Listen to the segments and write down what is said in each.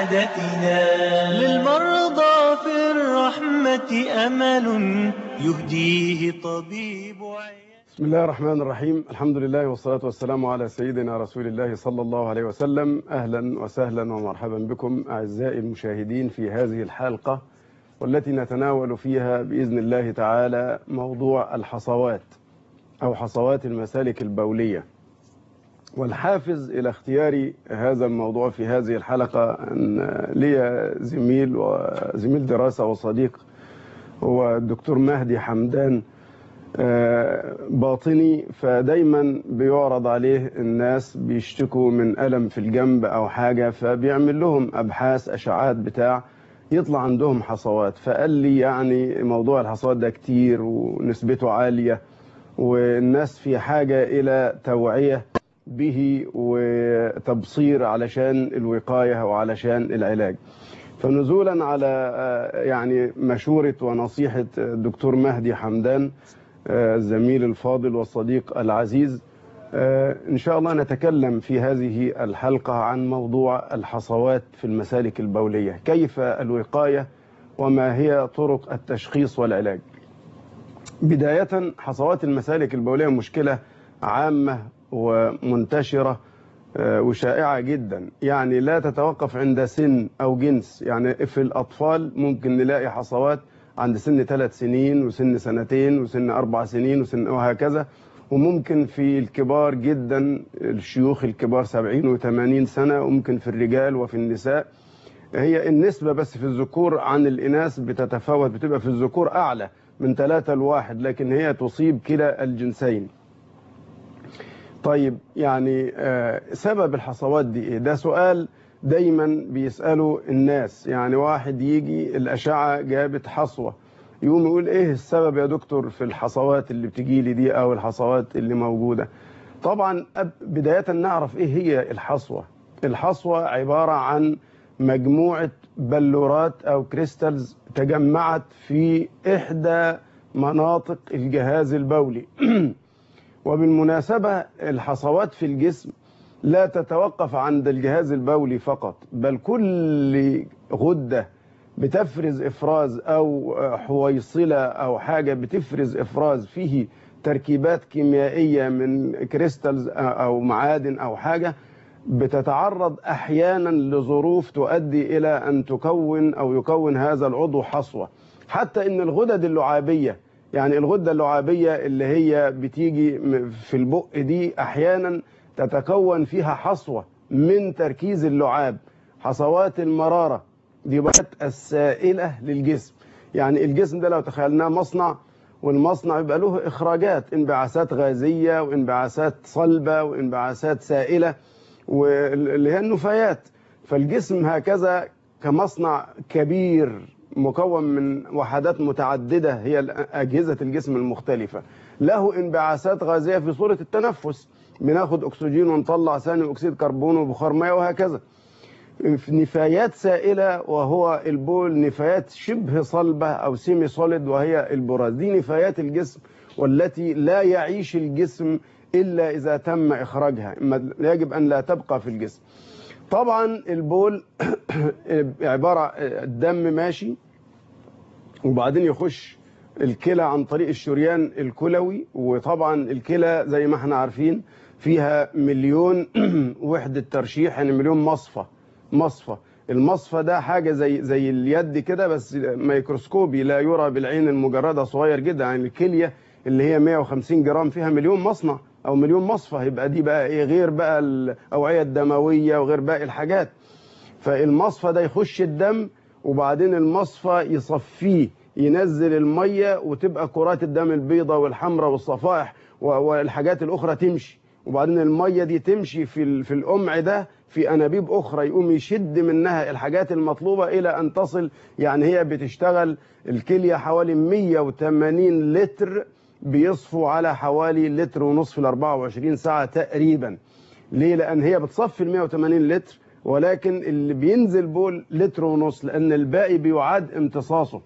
سعادتنا للمرضى في الرحمة أمل يهديه طبيب عيادنا بسم الله الرحمن الرحيم الحمد لله والصلاة والسلام على سيدنا رسول الله صلى الله عليه وسلم أهلا وسهلا ومرحبا بكم أعزائي المشاهدين في هذه الحلقة والتي نتناول فيها بإذن الله تعالى موضوع الحصوات أو حصوات المسالك البولية والحافز إلى اختيار هذا الموضوع في هذه الحلقة أن لي زميل وزميل دراسة وصديق هو الدكتور مهدي حمدان باطني فدايما بيعرض عليه الناس بيشتكوا من ألم في الجنب أو حاجة فبيعمل لهم أبحاث أشعات بتاع يطلع عندهم حصوات فقال لي يعني موضوع الحصوات ده كتير ونسبته عالية والناس في حاجة إلى توعية به وتبصير علشان الوقاية وعلشان العلاج فنزولا على يعني مشورة ونصيحة الدكتور مهدي حمدان الزميل الفاضل والصديق العزيز إن شاء الله نتكلم في هذه الحلقة عن موضوع الحصوات في المسالك البولية كيف الوقاية وما هي طرق التشخيص والعلاج بداية حصوات المسالك البولية مشكلة عامة ومنتشرة وشائعة جدا يعني لا تتوقف عند سن أو جنس يعني في الأطفال ممكن نلاقي حصوات عند سن ثلاث سنين وسن سنتين وسن أربع سنين وسن وهكذا وممكن في الكبار جدا الشيوخ الكبار 70 و80 سنة وممكن في الرجال وفي النساء هي النسبة بس في الذكور عن الإناث بتتفاوت بتبقى في الذكور أعلى من ثلاثة لواحد لكن هي تصيب كلا الجنسين طيب يعني آه سبب الحصوات دي ايه ده سؤال دايما بيسأله الناس يعني واحد يجي الأشعة جابت حصوة يقوم يقول ايه السبب يا دكتور في الحصوات اللي بتجي لي دي او الحصوات اللي موجودة طبعا بداية نعرف ايه هي الحصوة الحصوة عبارة عن مجموعة بلورات او كريستالز تجمعت في احدى مناطق الجهاز البولي وبالمناسبة الحصوات في الجسم لا تتوقف عند الجهاز البولي فقط بل كل غدة بتفرز إفراز أو حويصلة أو حاجة بتفرز إفراز فيه تركيبات كيميائية من كريستالز أو معادن أو حاجة بتتعرض أحيانا لظروف تؤدي إلى أن تكون أو يكون هذا العضو حصوة حتى إن الغدد اللعابية يعني الغدة اللعابية اللي هي بتيجي في البق دي أحيانا تتكون فيها حصوة من تركيز اللعاب حصوات المرارة دي بقت السائلة للجسم يعني الجسم ده لو تخيلناه مصنع والمصنع يبقى له إخراجات انبعاثات غازية وانبعاثات صلبة وانبعاثات سائلة واللي هي النفايات فالجسم هكذا كمصنع كبير مكون من وحدات متعددة هي أجهزة الجسم المختلفة له انبعاثات غازية في صورة التنفس بناخد أكسجين ونطلع ثاني أكسيد كربون وبخار مياه وهكذا نفايات سائلة وهو البول نفايات شبه صلبة أو سيمي سوليد وهي البراز دي نفايات الجسم والتي لا يعيش الجسم إلا إذا تم إخراجها يجب أن لا تبقى في الجسم طبعا البول عبارة الدم ماشي وبعدين يخش الكلى عن طريق الشريان الكلوي وطبعا الكلى زي ما احنا عارفين فيها مليون وحدة ترشيح يعني مليون مصفى مصفى المصفى ده حاجة زي زي اليد كده بس ميكروسكوبي لا يرى بالعين المجردة صغير جدا يعني الكلية اللي هي 150 جرام فيها مليون مصنع او مليون مصفى يبقى دي بقى ايه غير بقى الاوعية الدموية وغير باقي الحاجات فالمصفى ده يخش الدم وبعدين المصفى يصفيه ينزل المية وتبقى كرات الدم البيضاء والحمراء والصفائح والحاجات الأخرى تمشي وبعدين المية دي تمشي في في القمع ده في أنابيب أخرى يقوم يشد منها الحاجات المطلوبة إلى أن تصل يعني هي بتشتغل الكلية حوالي 180 لتر بيصفوا على حوالي لتر ونصف ل 24 ساعة تقريبا ليه؟ لأن هي بتصفي ال 180 لتر ولكن اللي بينزل بول لتر ونص لأن الباقي بيعاد امتصاصه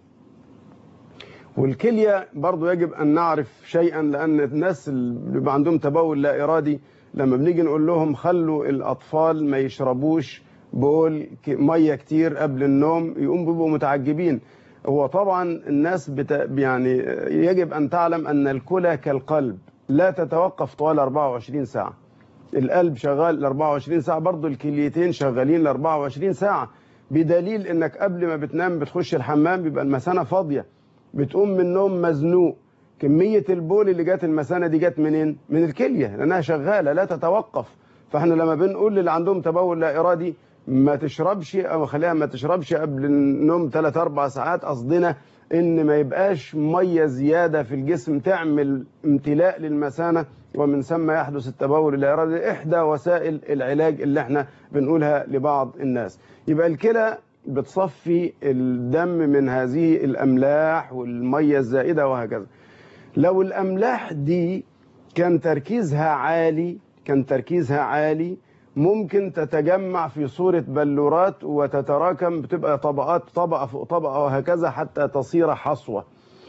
والكلية برضو يجب أن نعرف شيئا لأن الناس اللي بيبقى عندهم تبول لا إرادي لما بنيجي نقول لهم خلوا الأطفال ما يشربوش بول ك- ميه كتير قبل النوم يقوم بيبقوا متعجبين هو طبعا الناس بت... يعني يجب ان تعلم ان الكلى كالقلب لا تتوقف طوال 24 ساعه القلب شغال ال 24 ساعه برضه الكليتين شغالين ال 24 ساعه بدليل انك قبل ما بتنام بتخش الحمام بيبقى المثانه فاضيه بتقوم من النوم مزنوق كميه البول اللي جت المثانه دي جت منين من الكليه لانها شغاله لا تتوقف فاحنا لما بنقول للي عندهم تبول لا ارادي ما تشربش او خليها ما تشربش قبل النوم 3 4 ساعات قصدنا ان ما يبقاش ميه زياده في الجسم تعمل امتلاء للمثانه ومن ثم يحدث التبول اللا ارادي احدى وسائل العلاج اللي احنا بنقولها لبعض الناس يبقى الكلى بتصفي الدم من هذه الاملاح والميه الزائده وهكذا لو الاملاح دي كان تركيزها عالي كان تركيزها عالي ممكن تتجمع في صورة بلورات وتتراكم بتبقى طبقات طبقة فوق طبقة وهكذا حتى تصير حصوة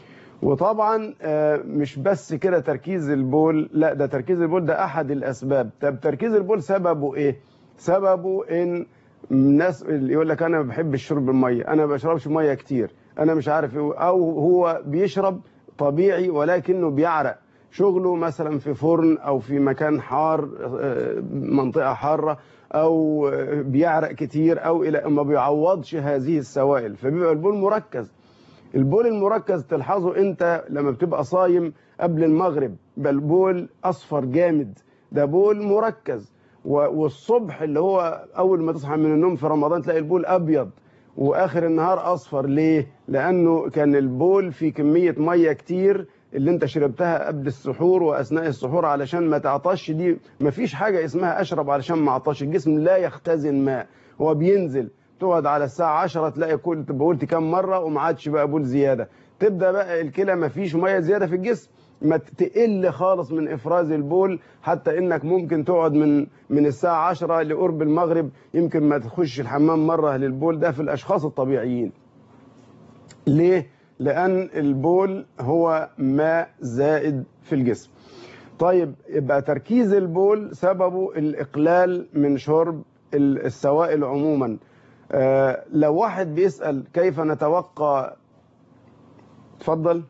وطبعا آه، مش بس كده تركيز البول لا ده تركيز البول ده أحد الأسباب طب تركيز البول سببه إيه؟ سببه إن الناس اللي يقول لك أنا ما بحبش شرب المية أنا ما بشربش مية كتير أنا مش عارف إيه أو هو بيشرب طبيعي ولكنه بيعرق شغله مثلا في فرن او في مكان حار آه، منطقه حاره او آه، بيعرق كتير او الى ما بيعوضش هذه السوائل فبيبقى البول مركز البول المركز تلحظه انت لما بتبقى صايم قبل المغرب بل بول اصفر جامد ده بول مركز و- والصبح اللي هو اول ما تصحى من النوم في رمضان تلاقي البول ابيض واخر النهار اصفر ليه لانه كان البول في كميه ميه كتير اللي انت شربتها قبل السحور واثناء السحور علشان ما تعطش دي مفيش حاجه اسمها اشرب علشان ما اعطش الجسم لا يختزن ماء هو بينزل تقعد على الساعه 10 تلاقي كل تبقى قلت كام مره وما عادش بقى بول زياده تبدا بقى الكلى مفيش ميه زياده في الجسم ما تقل خالص من افراز البول حتى انك ممكن تقعد من من الساعه 10 لقرب المغرب يمكن ما تخش الحمام مره للبول ده في الاشخاص الطبيعيين ليه لان البول هو ماء زائد في الجسم طيب يبقى تركيز البول سببه الاقلال من شرب ال- السوائل عموما آه لو واحد بيسال كيف نتوقع اتفضل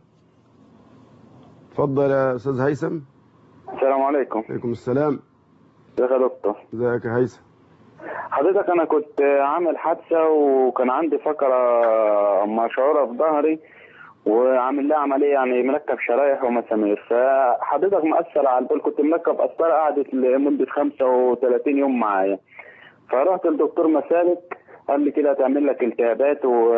اتفضل يا استاذ هيثم السلام عليكم عليكم السلام ازيك يا دكتور ازيك يا هيثم حضرتك انا كنت عامل حادثه وكان عندي فقره مشعوره في ظهري وعامل لها عمليه يعني مركب شرايح ومسامير فحضرتك مأثر على البول كنت مركب قسطره قعدت لمده 35 يوم معايا فرحت للدكتور مسالك قال لي كده هتعمل لك التهابات و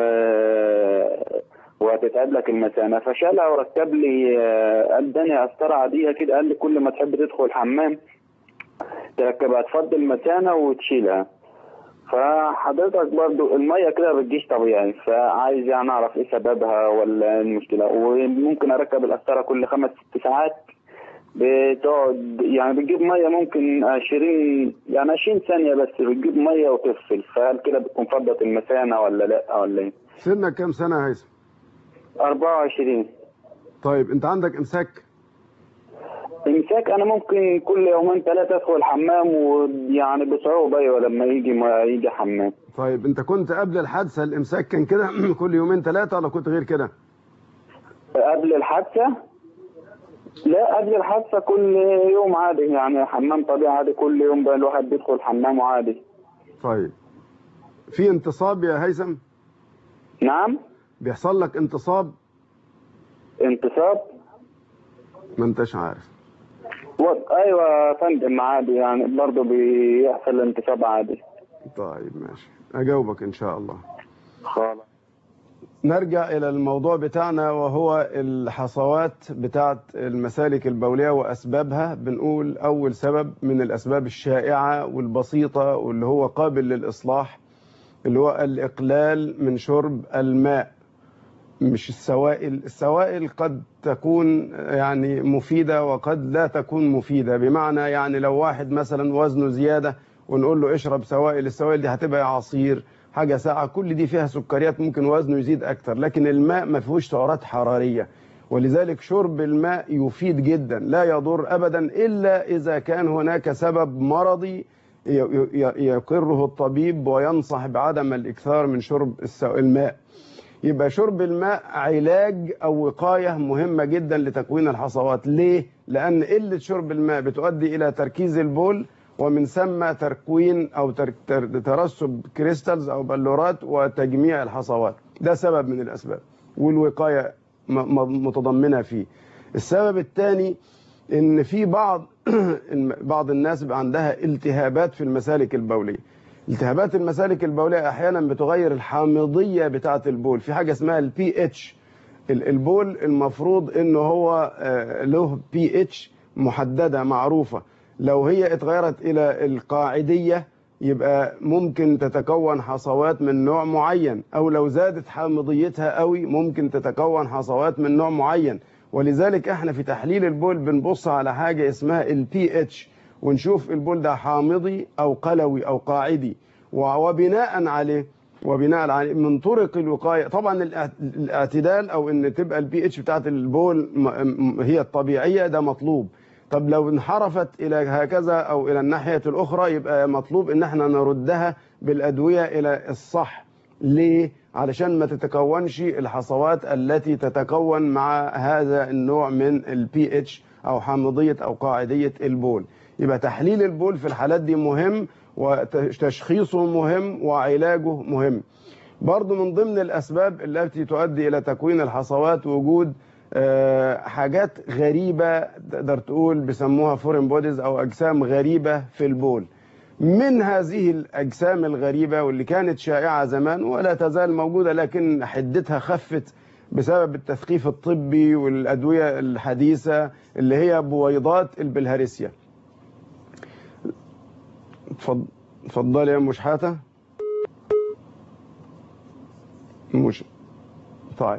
وهتتعب لك المثانه فشالها وركب لي اداني قسطره عاديه كده قال لي كل ما تحب تدخل الحمام تركبها تفضي المثانه وتشيلها فحضرتك برضو الميه كده بتجيش طبيعي فعايز يعني اعرف ايه سببها ولا إيه المشكله وممكن اركب القسطره كل خمس ست ساعات بتقعد يعني بتجيب ميه ممكن 20 يعني 20 ثانيه بس بتجيب ميه وتفصل فهل كده بتكون فضت المثانه ولا لا ولا ايه؟ سنك كام سنه يا هيثم 24 طيب انت عندك امساك امساك انا ممكن كل يومين ثلاثه ادخل الحمام ويعني بصعوبه ايوه لما يجي ما يجي حمام طيب انت كنت قبل الحادثه الامساك كان كده كل يومين ثلاثه ولا كنت غير كده قبل الحادثه لا قبل الحادثه كل يوم عادي يعني حمام طبيعي عادي كل يوم بقى الواحد بيدخل حمام عادي طيب في انتصاب يا هيثم نعم بيحصل لك انتصاب انتصاب ما انتش عارف و- ايوه يا فندم عادي يعني برضه بيحصل انتصاب عادي طيب ماشي اجاوبك ان شاء الله خلاص نرجع الى الموضوع بتاعنا وهو الحصوات بتاعت المسالك البوليه واسبابها بنقول اول سبب من الاسباب الشائعه والبسيطه واللي هو قابل للاصلاح اللي هو الاقلال من شرب الماء مش السوائل السوائل قد تكون يعني مفيدة وقد لا تكون مفيدة بمعنى يعني لو واحد مثلا وزنه زيادة ونقول له اشرب سوائل السوائل دي هتبقى عصير حاجة ساعة كل دي فيها سكريات ممكن وزنه يزيد أكتر لكن الماء ما فيهوش سعرات حرارية ولذلك شرب الماء يفيد جدا لا يضر أبدا إلا إذا كان هناك سبب مرضي ي- ي- يقره الطبيب وينصح بعدم الإكثار من شرب الس- الماء يبقى شرب الماء علاج أو وقاية مهمة جدا لتكوين الحصوات ليه؟ لأن قلة شرب الماء بتؤدي إلى تركيز البول ومن ثم تكوين أو تر- تر- ترسب كريستالز أو بلورات وتجميع الحصوات ده سبب من الأسباب والوقاية م- م- متضمنة فيه السبب الثاني ان في بعض إن بعض الناس بيبقى عندها التهابات في المسالك البوليه التهابات المسالك البوليه احيانا بتغير الحامضيه بتاعه البول في حاجه اسمها البي اتش البول المفروض انه هو آه، له بي اتش محدده معروفه لو هي اتغيرت الى القاعديه يبقى ممكن تتكون حصوات من نوع معين او لو زادت حامضيتها قوي ممكن تتكون حصوات من نوع معين ولذلك احنا في تحليل البول بنبص على حاجه اسمها البي اتش ونشوف البول ده حامضي او قلوي او قاعدي و- وبناء عليه وبناء عليه من طرق الوقايه طبعا الاعت- الاعتدال او ان تبقى البي اتش بتاعت البول م- م- هي الطبيعيه ده مطلوب طب لو انحرفت الى هكذا او الى الناحيه الاخرى يبقى مطلوب ان احنا نردها بالادويه الى الصح ليه علشان ما تتكونش الحصوات التي تتكون مع هذا النوع من البي اتش او حامضيه او قاعديه البول يبقى تحليل البول في الحالات دي مهم وتشخيصه مهم وعلاجه مهم برضو من ضمن الأسباب التي تؤدي إلى تكوين الحصوات وجود آه، حاجات غريبة تقدر تقول بيسموها فورين بوديز أو أجسام غريبة في البول من هذه الأجسام الغريبة واللي كانت شائعة زمان ولا تزال موجودة لكن حدتها خفت بسبب التثقيف الطبي والأدوية الحديثة اللي هي بويضات البلهارسيا اتفضل اتفضل يا مشحاتة مش طيب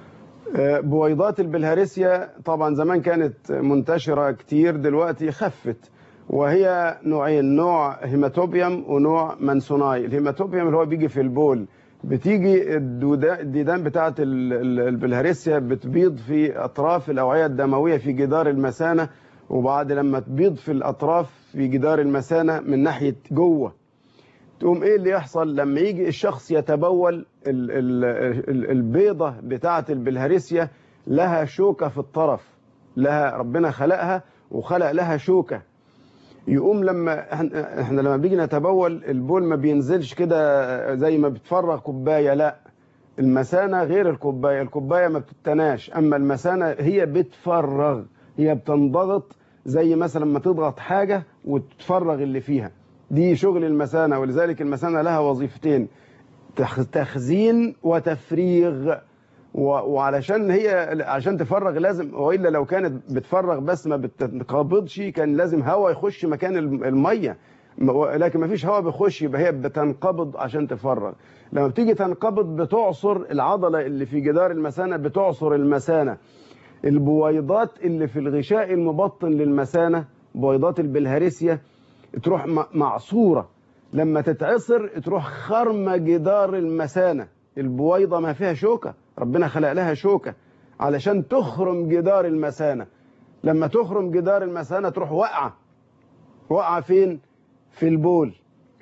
آه، بويضات البلهارسيا طبعا زمان كانت منتشرة كتير دلوقتي خفت وهي نوعين نوع هيماتوبيوم ونوع منسوناي الهيماتوبيوم اللي هو بيجي في البول بتيجي الدودا- الديدان بتاعة ال- ال- البلهارسيا بتبيض في أطراف الأوعية الدموية في جدار المثانة وبعد لما تبيض في الأطراف في جدار المثانة من ناحية جوه تقوم ايه اللي يحصل لما يجي الشخص يتبول ال ال ال البيضة بتاعة البلهارسيا لها شوكة في الطرف لها ربنا خلقها وخلق لها شوكة يقوم لما احنا احنا لما بيجي نتبول البول ما بينزلش كده زي ما بتفرغ كوباية لا المثانة غير الكوباية الكوباية ما بتتناش اما المثانة هي بتفرغ هي بتنضغط زي مثلا ما تضغط حاجة وتفرغ اللي فيها دي شغل المثانة ولذلك المثانة لها وظيفتين تخ- تخزين وتفريغ و- وعلشان هي عشان تفرغ لازم والا لو كانت بتفرغ بس ما بتنقبضش كان لازم هواء يخش مكان الم- الميه م- لكن ما فيش هواء بيخش يبقى هي بتنقبض عشان تفرغ لما بتيجي تنقبض بتعصر العضله اللي في جدار المثانه بتعصر المثانه البويضات اللي في الغشاء المبطن للمثانه بويضات البلهارسيا تروح م- معصوره لما تتعصر تروح خرمه جدار المثانه البويضه ما فيها شوكه ربنا خلق لها شوكه علشان تخرم جدار المثانه لما تخرم جدار المثانه تروح واقعه واقعه فين في البول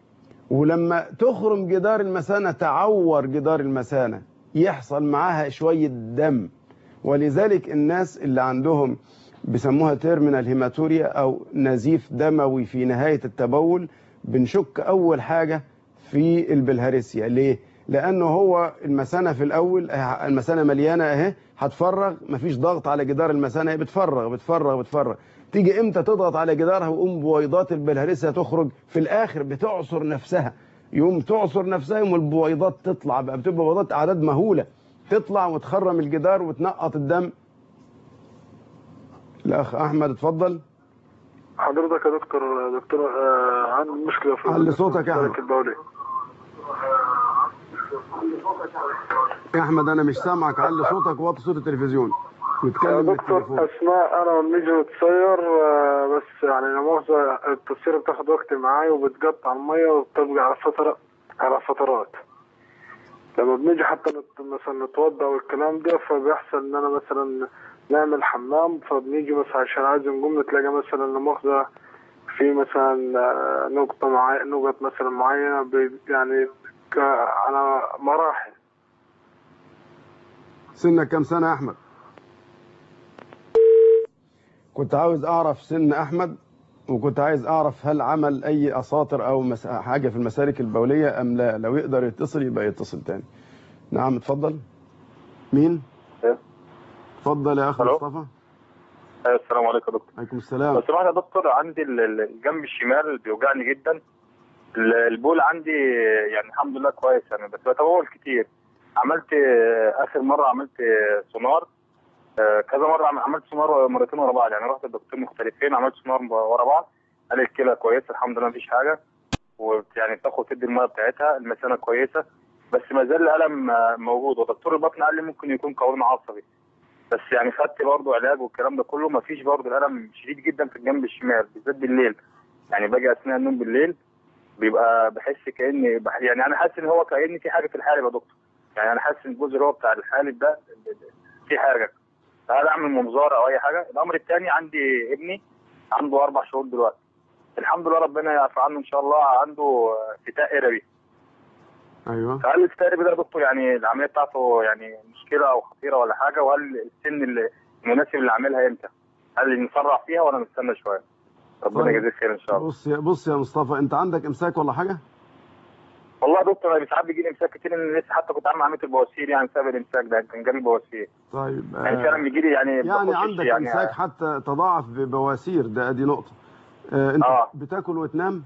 ولما تخرم جدار المثانه تعور جدار المثانه يحصل معاها شويه دم ولذلك الناس اللي عندهم بيسموها تيرمينال هيماتوريا او نزيف دموي في نهايه التبول بنشك اول حاجه في البلهارسيا ليه لانه هو المثانه في الاول اه، المثانه مليانه اهي هتفرغ مفيش ضغط على جدار المثانه هي بتفرغ بتفرغ بتفرغ تيجي امتى تضغط على جدارها ويقوم بويضات البلهارسيا تخرج في الاخر بتعصر نفسها يقوم تعصر نفسها يقوم البويضات تطلع بقى بتبقى بويضات اعداد مهوله تطلع وتخرم الجدار وتنقط الدم الاخ احمد اتفضل حضرتك يا دكتور دكتور آه عندي مشكلة في علي صوتك يا المسالك أحمد. البولية يا احمد انا مش سامعك علي صوتك وطي صوت التلفزيون يا واتكلم دكتور بالتليفون أسماء أنا ونيجي نتصير آه بس يعني لا مؤاخذة التصوير بتاخد وقت معايا وبتقطع المية وبتبقى على فترة على فترات لما بنيجي حتى نت- مثلا نتوضى والكلام ده فبيحصل إن أنا مثلا نعمل حمام فبنيجي مثلا عشان عايز نقوم نتلاقى مثلا لا مؤاخذة في مثلا آه، نقطة معينة نقط مثلا معينة ب- يعني ك- على مراحل سنك كم سنة يا أحمد كنت عاوز أعرف سن أحمد وكنت عايز أعرف هل عمل أي أساطر أو مس- حاجة في المسالك البولية أم لا لو يقدر يتصل يبقى يتصل تاني نعم اتفضل مين إيه؟ اتفضل يا أخ ألو؟ مصطفى أيوة، السلام عليكم يا دكتور عليكم لو السلام سمحت يا دكتور عندي ال- ال- الجنب الشمال بيوجعني جدا ال- البول عندي يعني الحمد لله كويس يعني بس بتبول كتير عملت آه، اخر مره عملت آه، سونار آه، كذا مره عم- عملت سونار مرتين ورا بعض يعني رحت لدكتور مختلفين عملت سونار ورا بعض قال لي الكلى كويسه الحمد لله مفيش حاجه ويعني بتاخد تدي الميه بتاعتها المثانه كويسه بس ما زال الالم آه، موجود ودكتور البطن قال لي ممكن يكون قولون عصبي بس يعني خدت برضه علاج والكلام ده كله مفيش برضه الالم شديد جدا في الجنب الشمال بالذات بالليل يعني باجي اثناء النوم بالليل بيبقى بحس كاني بح- يعني انا حاسس ان هو كاني في حاجه في الحالب يا دكتور يعني انا حاسس ان الجزء اللي هو بتاع الحالب ده في حاجه هل اعمل منظار او اي حاجه الامر الثاني عندي ابني عنده اربع شهور دلوقتي الحمد لله ربنا يعفو عنه ان شاء الله عنده فتاء قربي أيوه فهل الفتاء القربي ده يا دكتور يعني العمليه بتاعته يعني مشكله او خطيره ولا حاجه وهل السن اللي- المناسب اللي اعملها امتى؟ هل نسرع فيها ولا نستنى شويه؟ ربنا طيب. يجزيك خير ان شاء الله بص يا بص يا مصطفى أنت عندك إمساك ولا حاجة والله يا دكتور انا ساعات بيجي لي امساك كتير ان لسه حتى كنت عامل عمليه البواسير يعني بسبب الامساك ده كان جالي بواسير طيب يعني فعلا بيجي لي يعني يعني بخش عندك يعني إمساك حتى تضاعف ببواسير ده أدي نقطة آه، أنت آه. بتاكل وتنام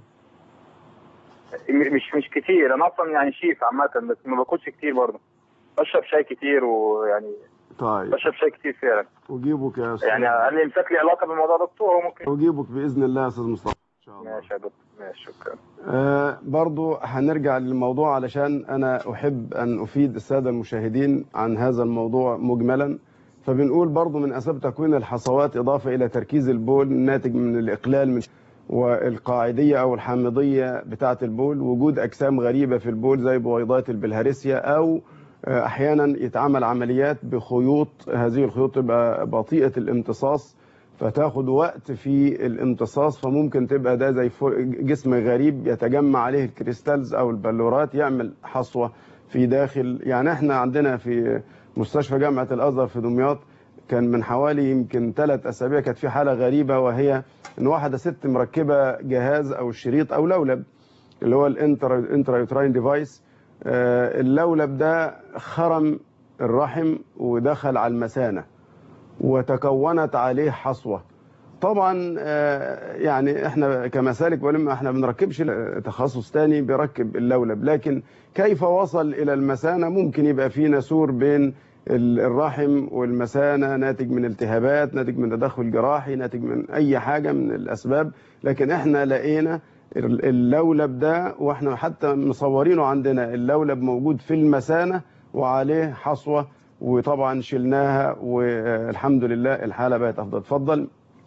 م- مش مش كتير انا اصلا يعني شيف عامه بس ما باكلش كتير برضه بشرب شاي كتير ويعني طيب بشرب شاي كتير فعلا أجيبك يا أستاذ يعني هل الامساك لي علاقه بالموضوع ده دكتور هو ممكن أجيبك بإذن الله يا أستاذ مصطفى إن شاء الله ماشي يا دكتور ماشي شكرا آه برضو هنرجع للموضوع علشان أنا أحب أن أفيد السادة المشاهدين عن هذا الموضوع مجملا فبنقول برضو من أسباب تكوين الحصوات إضافة إلى تركيز البول الناتج من الإقلال من والقاعدية أو الحامضية بتاعة البول وجود أجسام غريبة في البول زي بويضات البلهارسيا أو آه، أحيانا يتعمل عمليات بخيوط هذه الخيوط تبقى بطيئة الامتصاص فتاخد وقت في الامتصاص فممكن تبقى ده زي فو- جسم غريب يتجمع عليه الكريستالز او البلورات يعمل حصوه في داخل يعني احنا عندنا في مستشفى جامعه الازهر في دمياط كان من حوالي يمكن ثلاث اسابيع كانت في حاله غريبه وهي ان واحده ست مركبه جهاز او شريط او لولب اللي هو الانترا انترا يوتراين ديفايس آه، اللولب ده خرم الرحم ودخل على المثانه وتكونت عليه حصوه طبعا آه، يعني احنا كمسالك ولما احنا بنركبش تخصص تاني بيركب اللولب لكن كيف وصل الى المثانه ممكن يبقى في نسور بين ال- الرحم والمثانه ناتج من التهابات ناتج من تدخل جراحي ناتج من اي حاجه من الاسباب لكن احنا لقينا ال- اللولب ده واحنا حتى مصورينه عندنا اللولب موجود في المثانه وعليه حصوه وطبعا شلناها والحمد لله الحاله بقت افضل اتفضل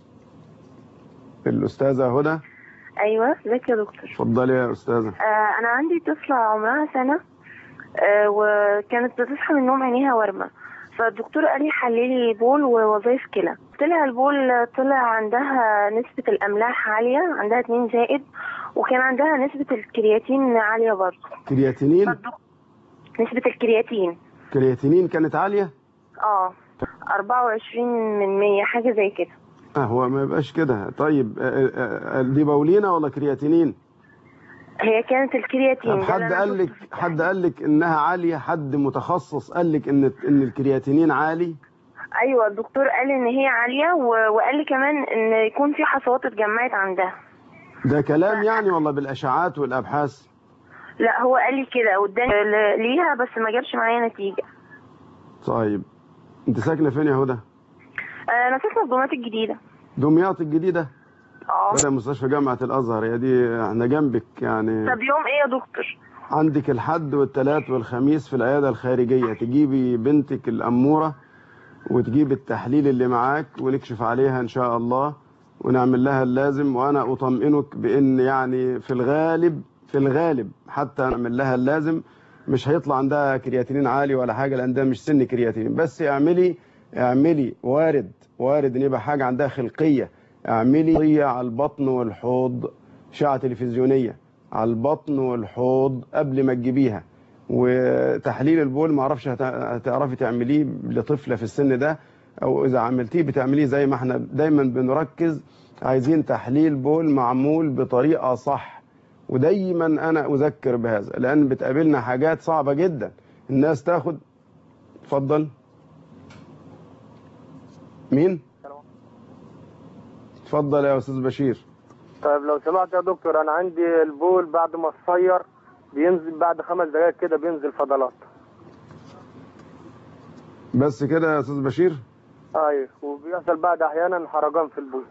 الاستاذه هدى ايوه ازيك يا دكتور اتفضلي يا استاذه آه انا عندي طفله عمرها سنه آه وكانت بتصحى من النوم عينيها ورمه فالدكتور قال لي حللي بول ووظائف كلى طلع البول طلع عندها نسبة الأملاح عالية عندها 2 زائد وكان عندها نسبة الكرياتين عالية برضه كرياتينين فالدك- نسبة الكرياتين كرياتينين كانت عاليه اه 24 من 100 حاجة زي كده اه هو ما يبقاش كده طيب آه، آه، آه، دي بولينا ولا كرياتينين هي كانت الكرياتين طب ده حد اللي أنا قال لك شفته في حد قال لك انها عاليه حد متخصص قال لك ان ان الكرياتينين عالي ايوه الدكتور قال ان هي عاليه و... وقال لي كمان ان يكون في حصوات اتجمعت عندها ده كلام يعني ولا بالاشعاعات والابحاث لا هو قال لي كده قدامي ل- ليها بس ما جابش معايا نتيجه طيب انت ساكنه فين يا هدى آه، انا ساكنه في دمياط الجديده دمياط الجديده اه ولا مستشفى جامعه الازهر هي دي احنا جنبك يعني طب يوم ايه يا دكتور عندك الحد والثلاث والخميس في العياده الخارجيه تجيبي بنتك الاموره وتجيب التحليل اللي معاك ونكشف عليها ان شاء الله ونعمل لها اللازم وانا اطمئنك بان يعني في الغالب في الغالب حتى نعمل لها اللازم مش هيطلع عندها كرياتينين عالي ولا حاجه لان ده مش سن كرياتينين بس اعملي اعملي وارد وارد ان يبقى حاجه عندها خلقيه اعملي على البطن والحوض اشعه تلفزيونيه على البطن والحوض قبل ما تجيبيها وتحليل البول ما اعرفش هت- هتعرفي تعمليه لطفله في السن ده او اذا عملتيه بتعمليه زي ما احنا دايما بنركز عايزين تحليل بول معمول بطريقه صح ودايما انا اذكر بهذا لان بتقابلنا حاجات صعبه جدا الناس تاخد اتفضل مين اتفضل يا استاذ بشير طيب لو سمحت يا دكتور انا عندي البول بعد ما تصير بينزل بعد خمس دقائق كده بينزل فضلات بس كده يا استاذ بشير ايوه وبيحصل بعد احيانا حرقان في البول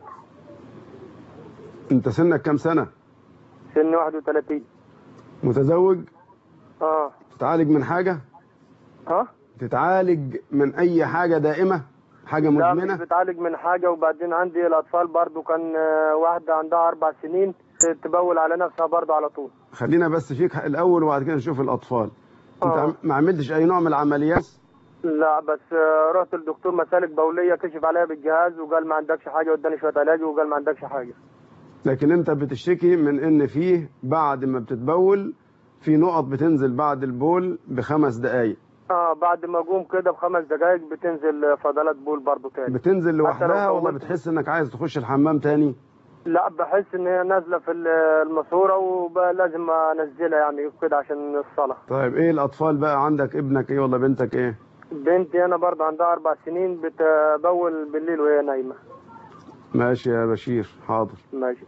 انت سنك كام سنه سن 31 متزوج اه تتعالج من حاجه ها تتعالج من اي حاجه دائمه حاجه لا مش مزمنه بتعالج من حاجه وبعدين عندي الاطفال برضو كان آه، واحده عندها اربع سنين تبول على نفسها برضو على طول خلينا بس فيك الاول وبعد كده نشوف الاطفال انت آه. عم- ما عملتش اي نوع من العمليات لا بس آه، رحت للدكتور مسالك بوليه كشف عليها بالجهاز وقال ما عندكش حاجه واداني شويه علاج وقال ما عندكش حاجه لكن انت بتشتكي من ان فيه بعد ما بتتبول في نقط بتنزل بعد البول بخمس دقايق اه بعد ما اقوم كده بخمس دقائق بتنزل آه، فضلات بول برضو تاني بتنزل لوحدها لو ولا طولت- بتحس انك عايز تخش الحمام تاني لا بحس ان هي نازله في ال- الماسوره ولازم انزلها يعني كده عشان الصلاه طيب ايه الاطفال بقى عندك ابنك ايه ولا بنتك ايه بنتي انا برضه عندها اربع سنين بتبول بالليل وهي نايمه ماشي يا بشير حاضر ماشي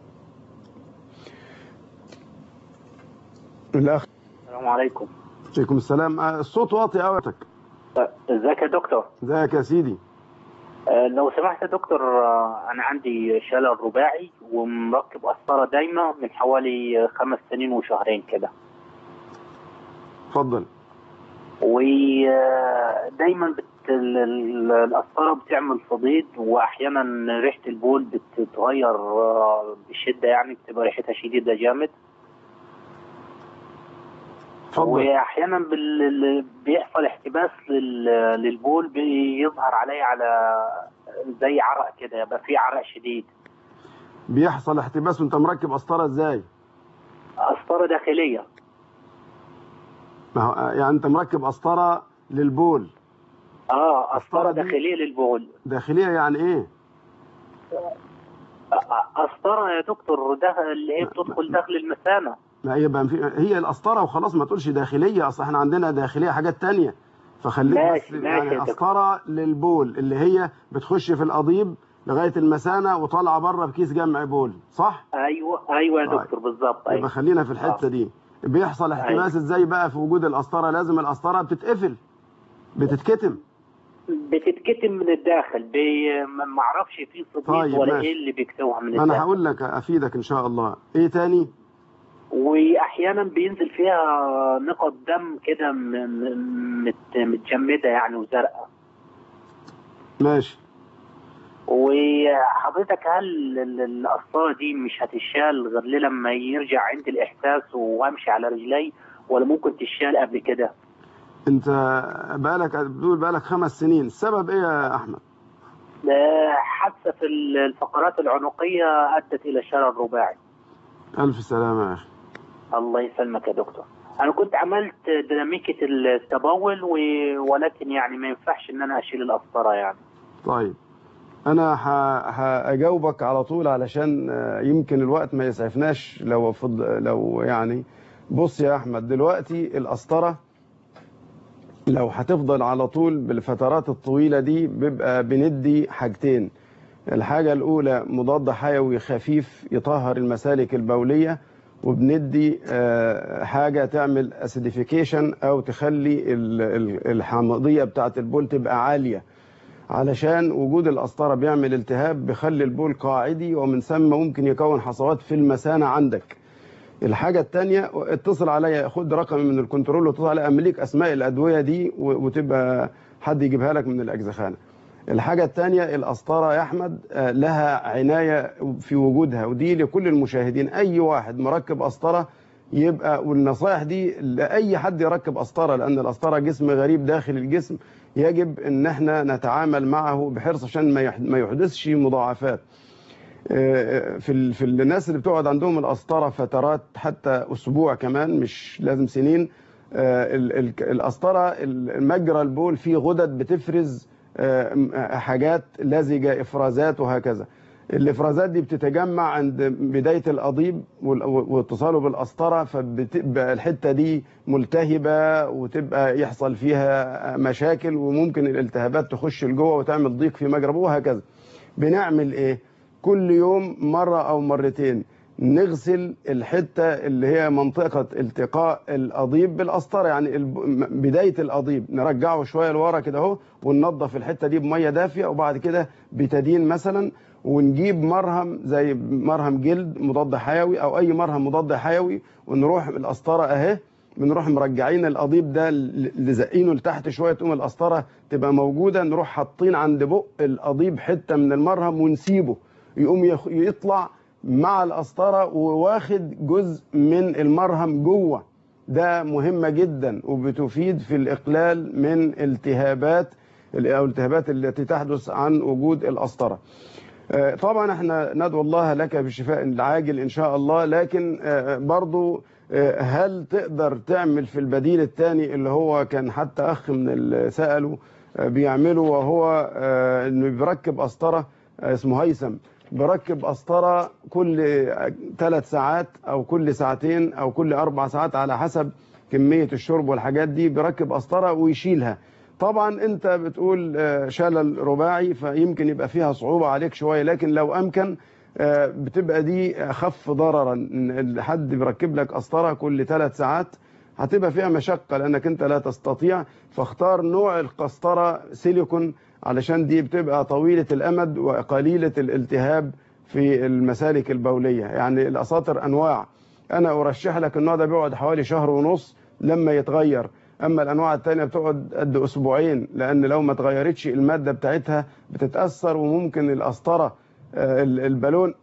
الاخ السلام عليكم عليكم السلام آه، الصوت واطي قوي ازيك يا دكتور ازيك يا سيدي آه، لو سمحت يا دكتور آه، انا عندي شلل رباعي ومركب قسطره دايمه من حوالي خمس سنين وشهرين كده اتفضل ودايما بت... ال- ال- القسطره بتعمل صديد واحيانا ريحه البول بتتغير آه، بشده يعني بتبقى ريحتها شديده جامد اتفضل واحيانا بال... بيحصل احتباس لل... للبول بيظهر عليه على زي عرق كده يبقى في عرق شديد بيحصل احتباس وانت مركب قسطره ازاي قسطره داخليه ما هو يعني انت مركب قسطره للبول اه قسطرة قسطره دي- داخليه للبول داخليه يعني ايه قسطره يا دكتور ده اللي هي بتدخل داخل المثانه ما هي بقى في هي القسطره وخلاص ما تقولش داخليه اصل احنا عندنا داخليه حاجات تانية فخليك ماشي، بس ماشي يعني يا دكتور. قسطره للبول اللي هي بتخش في القضيب لغايه المثانه وطالعه بره بكيس جمع بول صح ايوه ايوه يا طيب. دكتور بالظبط يبقى ايوه خلينا في الحته آه. دي بيحصل احتباس ازاي بقى في وجود القسطره لازم القسطره بتتقفل بتتكتم بتتكتم من الداخل بي... ما ما اعرفش في صديد طيب، ولا ماشي. ايه اللي بيكتوها من انا الداخل هقول لك افيدك ان شاء الله ايه تاني واحيانا بينزل فيها نقط دم كده م- م- مت- متجمده يعني وزرقاء ماشي وحضرتك هل ال- القسطره دي مش هتشال غير لما يرجع عندي الاحساس وامشي على رجلي ولا ممكن تشال قبل كده؟ انت بقالك بتقول بقالك خمس سنين السبب ايه يا احمد ده حادثه في الفقرات العنقيه ادت الى شلل رباعي الف سلامه يا اخي الله يسلمك يا دكتور انا كنت عملت ديناميكيه التبول و... ولكن يعني ما ينفعش ان انا اشيل القسطره يعني طيب انا ه- هاجاوبك على طول علشان آه، يمكن الوقت ما يسعفناش لو فض... لو يعني بص يا احمد دلوقتي القسطره لو هتفضل على طول بالفترات الطويله دي بيبقى بندي حاجتين الحاجه الاولى مضاد حيوي خفيف يطهر المسالك البوليه وبندي آه، حاجه تعمل اسيديفيكيشن او تخلي ال- ال- الحامضيه بتاعه البول تبقى عاليه علشان وجود القسطره بيعمل التهاب بيخلي البول قاعدي ومن ثم ممكن يكون حصوات في المثانه عندك الحاجة التانية اتصل عليا خد رقمي من الكنترول واتصل عليا امليك اسماء الادوية دي و- وتبقى حد يجيبها لك من الاجزخانة الحاجة التانية القسطرة يا احمد آه، لها عناية في وجودها ودي لكل المشاهدين اي واحد مركب قسطرة يبقى والنصائح دي لاي حد يركب قسطرة لان القسطرة جسم غريب داخل الجسم يجب ان احنا نتعامل معه بحرص عشان ما يح- ما يحدثش مضاعفات آه، في ال- في الناس اللي بتقعد عندهم القسطره فترات حتى اسبوع كمان مش لازم سنين آه، ال- ال- القسطره ال- مجرى البول فيه غدد بتفرز آه، م- آه، حاجات لزجه افرازات وهكذا الافرازات دي بتتجمع عند بدايه القضيب وال- واتصاله بالقسطره فبتبقى الحته دي ملتهبه وتبقى يحصل فيها مشاكل وممكن الالتهابات تخش لجوه وتعمل ضيق في مجرى البول وهكذا بنعمل ايه كل يوم مره او مرتين نغسل الحته اللي هي منطقه التقاء القضيب بالقسطره يعني الب- م- بدايه القضيب نرجعه شويه لورا كده اهو وننظف الحته دي بميه دافيه وبعد كده بتدين مثلا ونجيب مرهم زي مرهم جلد مضاد حيوي او اي مرهم مضاد حيوي ونروح القسطره اهي بنروح مرجعين القضيب ده ل- لزقينه لتحت شويه تقوم القسطره تبقى موجوده نروح حاطين عند بق القضيب حته من المرهم ونسيبه يقوم يخ- يطلع مع القسطره وواخد جزء من المرهم جوه ده مهمه جدا وبتفيد في الاقلال من التهابات او الالتهابات التي تحدث عن وجود القسطره آه، طبعا احنا ندعو الله لك بالشفاء العاجل ان شاء الله لكن آه، برضو آه، هل تقدر تعمل في البديل الثاني اللي هو كان حتى اخ من اللي سالوا آه، بيعمله وهو آه، انه بيركب قسطره آه، اسمه هيثم بركب قسطره كل ثلاث ساعات او كل ساعتين او كل اربع ساعات على حسب كميه الشرب والحاجات دي بركب قسطره ويشيلها طبعا انت بتقول آه، شلل رباعي فيمكن يبقى فيها صعوبة عليك شوية لكن لو امكن آه، بتبقى دي اخف ضررا إن حد بيركب لك قسطرة كل ثلاث ساعات هتبقى فيها مشقة لانك انت لا تستطيع فاختار نوع القسطرة سيليكون علشان دي بتبقى طويلة الامد وقليلة الالتهاب في المسالك البولية يعني الاساطر انواع انا ارشح لك النوع ده بيقعد حوالي شهر ونص لما يتغير اما الانواع التانية بتقعد قد اسبوعين لان لو ما اتغيرتش المادة بتاعتها بتتأثر وممكن القسطرة آه، ال- البالون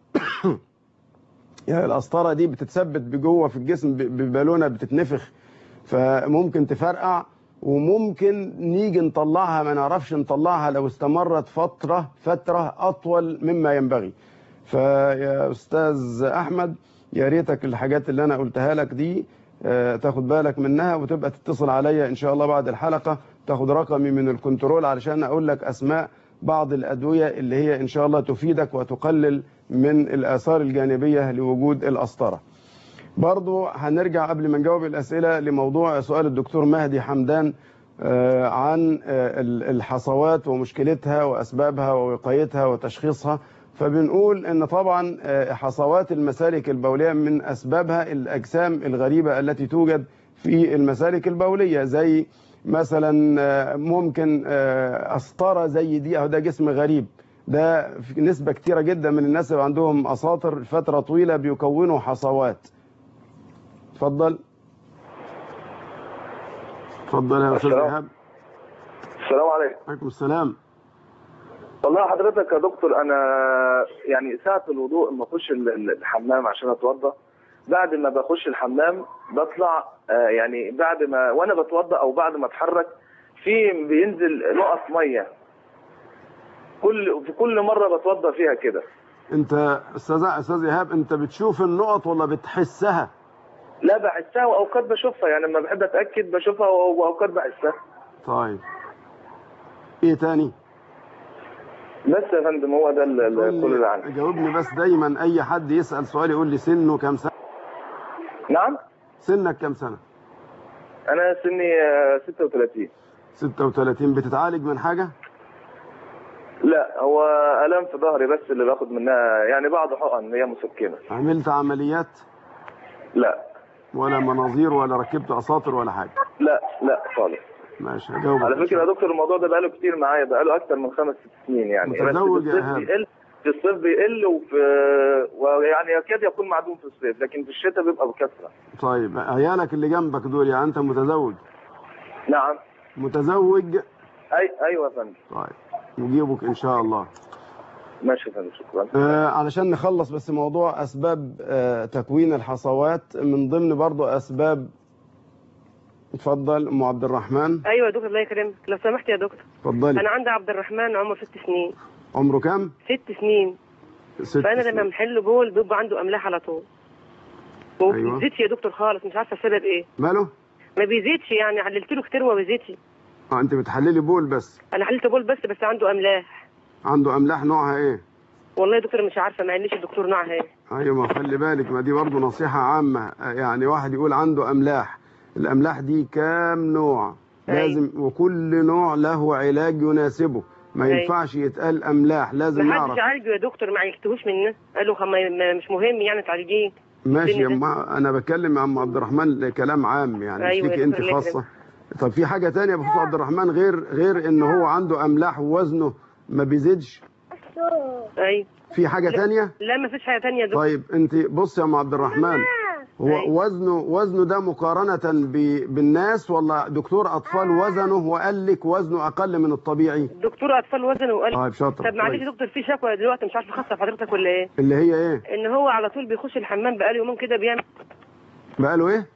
يعني القسطرة دي بتتثبت بجوه في الجسم ب- ببالونة بتتنفخ فممكن تفرقع وممكن نيجي نطلعها ما نعرفش نطلعها لو استمرت فترة فترة أطول مما ينبغي فيا أستاذ أحمد يا ريتك الحاجات اللي أنا قلتها لك دي آه، تاخد بالك منها وتبقى تتصل عليا إن شاء الله بعد الحلقة تاخد رقمي من الكنترول علشان أقول لك أسماء بعض الأدوية اللي هي إن شاء الله تفيدك وتقلل من الآثار الجانبية لوجود القسطرة برضو هنرجع قبل ما نجاوب الأسئلة لموضوع سؤال الدكتور مهدي حمدان آه، عن آه، ال- الحصوات ومشكلتها وأسبابها ووقايتها وتشخيصها فبنقول ان طبعا آه، حصوات المسالك البولية من أسبابها الأجسام الغريبة التي توجد في المسالك البولية زي مثلا آه، ممكن آه، قسطرة زي دي أو ده جسم غريب ده في نسبة كتيرة جدا من الناس اللي عندهم أساطر فترة طويلة بيكونوا حصوات اتفضل اتفضل يا استاذ السلام. ايهاب السلام عليكم عليكم السلام والله حضرتك يا دكتور انا يعني ساعة الوضوء لما اخش ال- ال- الحمام عشان اتوضى بعد ما بخش الحمام بطلع آه، يعني بعد ما وانا بتوضى او بعد ما اتحرك في بينزل نقط ميه كل في كل مره بتوضى فيها كده انت استاذ استاذ ايهاب انت بتشوف النقط ولا بتحسها لا بحسها واوقات بشوفها يعني لما بحب اتاكد بشوفها واوقات بحسها طيب ايه تاني بس يا فندم هو ده ال- ال- قول كل لي- اللي عندي جاوبني بس دايما اي حد يسال سؤال يقول لي سنه كام سنه نعم سنك كام سنه انا سني آه، 36 36 بتتعالج من حاجه لا هو الام في ظهري بس اللي باخد منها يعني بعض حقن هي مسكنه عملت عمليات لا ولا مناظير ولا ركبت اساطر ولا حاجه لا لا خالص ماشي هجاوبك على إن شاء فكره يا الله. دكتور الموضوع ده بقاله كتير معايا بقاله اكتر من خمس ست سنين يعني بس متزوج في يا الصيف إيهاب؟ بيقل في الصيف بيقل وفي ويعني يكاد يكون معدوم في الصيف لكن في الشتاء بيبقى بكثره طيب عيالك اللي جنبك دول يعني انت متزوج نعم متزوج اي ايوه يا فندم طيب نجيبك ان شاء الله ماشي يا فندم شكرا آه علشان نخلص بس موضوع اسباب آه تكوين الحصوات من ضمن برضو اسباب اتفضل ام عبد الرحمن ايوه يا دكتور الله يكرمك لو سمحت يا دكتور اتفضلي انا عندي عبد الرحمن عمره ست سنين عمره كام ست سنين ست فانا سنين. لما بنحل بول بيبقى عنده املاح على طول وما أيوة. بيزيدش يا دكتور خالص مش عارفه السبب ايه ماله ما بيزيدش يعني عللت له كتير وما بيزيدش اه انت بتحللي بول بس انا حللت بول بس بس عنده املاح عنده املاح نوعها ايه والله يا دكتور مش عارفه ما قاليش الدكتور نوعها ايه ايوه ما خلي بالك ما دي برضه نصيحة عامة آه، يعني واحد يقول عنده املاح الاملاح دي كام نوع أيوة. لازم وكل نوع له علاج يناسبه ما أيوة. ينفعش يتقال املاح لازم ما نعرف حدش عالجه يا دكتور ما عالجتهوش منه قالوا خ- ما- ما- مش مهم يعني تعالجيه ماشي يا الدنيا أم انا بتكلم مع ام عبد الرحمن كلام عام يعني مش أيوة يا ليكي انت دكتور ليه خاصة طب في حاجة تانية بخصوص عبد الرحمن غير غير ان هو عنده املاح ووزنه ما بيزيدش ايوه في حاجة تانية لا ما فيش حاجه تانية يا دكتور طيب انت بص يا ام عبد الرحمن هو وزنه وزنه ده مقارنة ب- بالناس ولا دكتور أطفال وزنه وقال لك وزنه أقل من الطبيعي؟ دكتور اطفال وزن وقال طيب شاطر طب معلش كويس. يا دكتور في شكوى دلوقتي مش عارفه خاصه بحضرتك ولا ايه اللي هي إيه؟ ان هو على طول بيخش الحمام بقاله يومين كده بيعمل بقاله إيه؟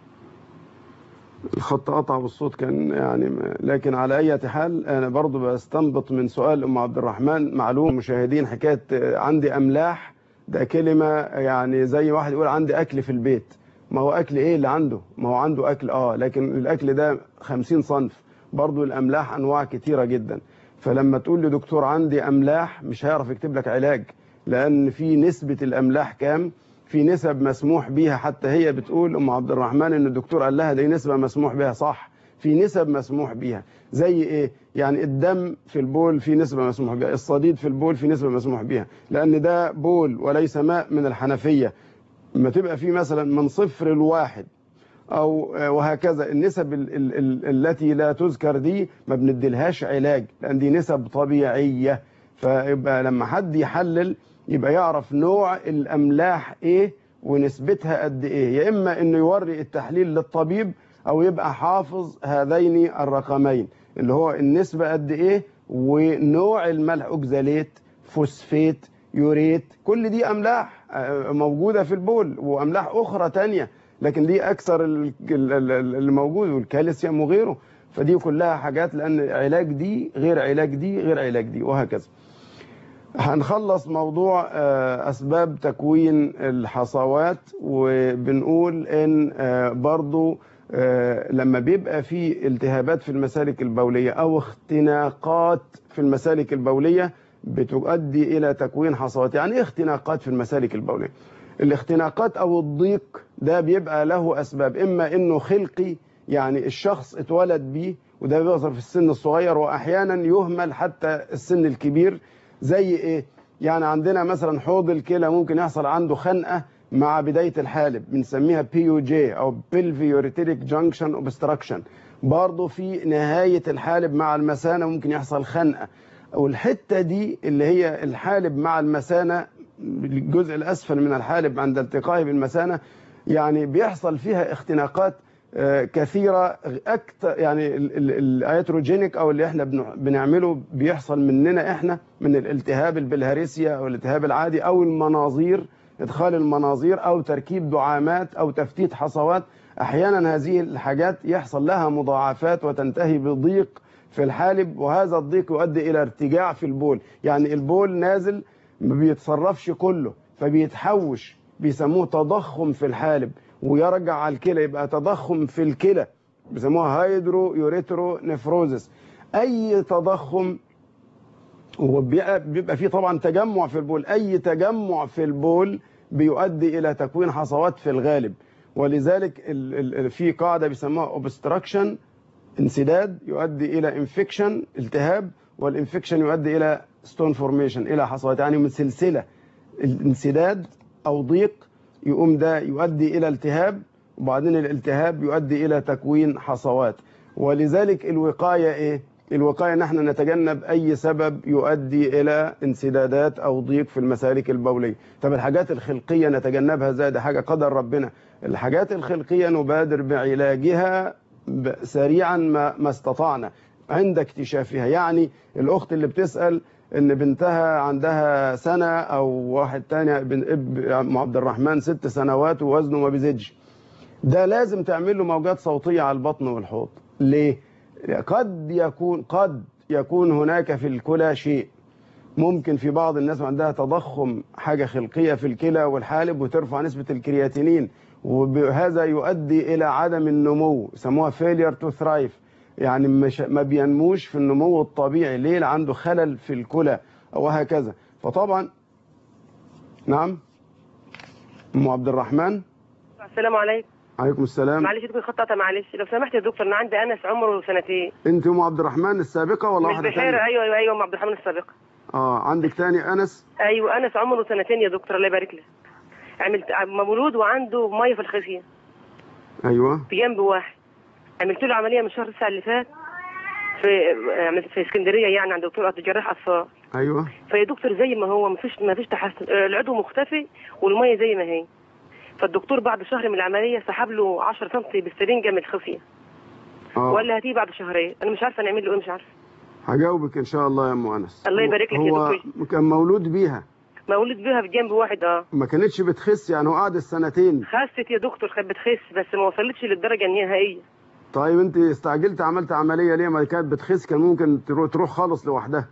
الخط قطع والصوت كان يعني م- لكن على أي حال أنا برضو بستنبط من سؤال أم عبد الرحمن معلوم مشاهدين حكاية آه، عندي أملاح ده كلمة يعني زي واحد يقول عندي أكل في البيت ما هو أكل إيه اللي عنده؟ ما هو عنده أكل آه لكن الأكل ده خمسين صنف برضو الأملاح أنواع كتيرة جدا فلما تقول لدكتور عندي أملاح مش هيعرف يكتب لك علاج لأن في نسبة الأملاح كام في نسب مسموح بيها حتى هي بتقول ام عبد الرحمن ان الدكتور قال لها دي نسبه مسموح بيها صح في نسب مسموح بيها زي ايه يعني الدم في البول في نسبه مسموح بيها الصديد في البول في نسبه مسموح بيها لان ده بول وليس ماء من الحنفيه ما تبقى في مثلا من صفر لواحد او آه، وهكذا النسب ال ال ال التي لا تذكر دي ما بنديلهاش علاج لان دي نسب طبيعيه فيبقى لما حد يحلل يبقى يعرف نوع الاملاح ايه ونسبتها قد ايه يا اما انه يوري التحليل للطبيب او يبقى حافظ هذين الرقمين اللي هو النسبه قد ايه ونوع الملح اوكزاليت فوسفيت يوريت كل دي املاح آه، موجوده في البول واملاح اخرى تانية لكن دي اكثر ال- ال- ال- اللي موجود والكالسيوم وغيره فدي كلها حاجات لان علاج دي غير علاج دي غير علاج دي وهكذا هنخلص موضوع آه، اسباب تكوين الحصوات وبنقول ان آه، برضو آه، لما بيبقى في التهابات في المسالك البوليه او اختناقات في المسالك البوليه بتؤدي الى تكوين حصوات يعني ايه اختناقات في المسالك البوليه الاختناقات او الضيق ده بيبقى له اسباب اما انه خلقي يعني الشخص اتولد بيه وده بيظهر في السن الصغير واحيانا يهمل حتى السن الكبير زي ايه يعني عندنا مثلا حوض الكلى ممكن يحصل عنده خنقه مع بدايه الحالب بنسميها بي يو جي او بلفيوريتيريك جانكشن اوبستراكشن برضه في نهايه الحالب مع المثانه ممكن يحصل خنقه والحته دي اللي هي الحالب مع المثانه الجزء الاسفل من الحالب عند التقائه بالمثانه يعني بيحصل فيها اختناقات آه، كثيره اكتر يعني ال- ال- الايتروجينيك او اللي احنا بن- بنعمله بيحصل مننا احنا من الالتهاب البلهارسيا او الالتهاب العادي او المناظير ادخال المناظير او تركيب دعامات او تفتيت حصوات احيانا هذه الحاجات يحصل لها مضاعفات وتنتهي بضيق في الحالب وهذا الضيق يؤدي الى ارتجاع في البول يعني البول نازل ما بيتصرفش كله فبيتحوش بيسموه تضخم في الحالب ويرجع على الكلى يبقى تضخم في الكلى بيسموها هايدرو يوريترو نفروزس اي تضخم وبيبقى بيبقى فيه طبعا تجمع في البول اي تجمع في البول بيؤدي الى تكوين حصوات في الغالب ولذلك ال ال في قاعده بيسموها اوبستراكشن انسداد يؤدي الى انفكشن التهاب والانفكشن يؤدي الى ستون فورميشن الى حصوات يعني من سلسله الانسداد او ضيق يقوم ده يؤدي الى التهاب وبعدين الالتهاب يؤدي الى تكوين حصوات ولذلك الوقايه ايه الوقايه ان احنا نتجنب اي سبب يؤدي الى انسدادات او ضيق في المسالك البوليه طب الحاجات الخلقيه نتجنبها ازاي ده حاجه قدر ربنا الحاجات الخلقيه نبادر بعلاجها ب- سريعا ما, ما استطعنا عند اكتشافها يعني الاخت اللي بتسال ان بنتها عندها سنه او واحد تاني بن اب أم عبد الرحمن ست سنوات ووزنه ما بيزيدش ده لازم تعمل له موجات صوتيه على البطن والحوض ليه قد يكون قد يكون هناك في الكلى شيء ممكن في بعض الناس عندها تضخم حاجة خلقية في الكلى والحالب وترفع نسبة الكرياتينين وهذا يؤدي إلى عدم النمو يسموها failure to thrive يعني مش ما بينموش في النمو الطبيعي ليه لأن عنده خلل في الكلى وهكذا فطبعا نعم أم عبد الرحمن السلام عليكم عليكم السلام معلش دكتور خطأت معلش لو سمحت يا دكتور انا عندي انس عمره سنتين انت ام عبد الرحمن السابقة ولا مش واحدة بحير ثانية؟ ايوه ايوه ايوه ام عبد الرحمن السابق اه عندك تاني انس ايوه انس عمره سنتين يا دكتور الله يبارك له عملت مولود وعنده ميه في الخصيه ايوه في جنب واحد عملت له عمليه من شهر 9 اللي فات في عملت في اسكندريه يعني عند دكتور جراح اطفال ايوه فيا دكتور زي ما هو مفيش مفيش تحسن آه، العضو مختفي والميه زي ما هي فالدكتور بعد شهر من العمليه سحب له 10 سم بالسرنجه من الخصيه اه وقال لي هاتيه بعد شهرين انا مش عارفه نعمل له ايه مش عارفه هجاوبك ان شاء الله يا ام انس الله يبارك لك يا هو دكتور. كان مولود بيها مولود بيها في جنب واحد اه ما كانتش بتخس يعني هو قعد السنتين خست يا دكتور كانت بتخس بس ما وصلتش للدرجه النهائيه طيب انت استعجلت عملت عمليه ليه ما كانت بتخس كان ممكن تروح, تروح خالص لوحدها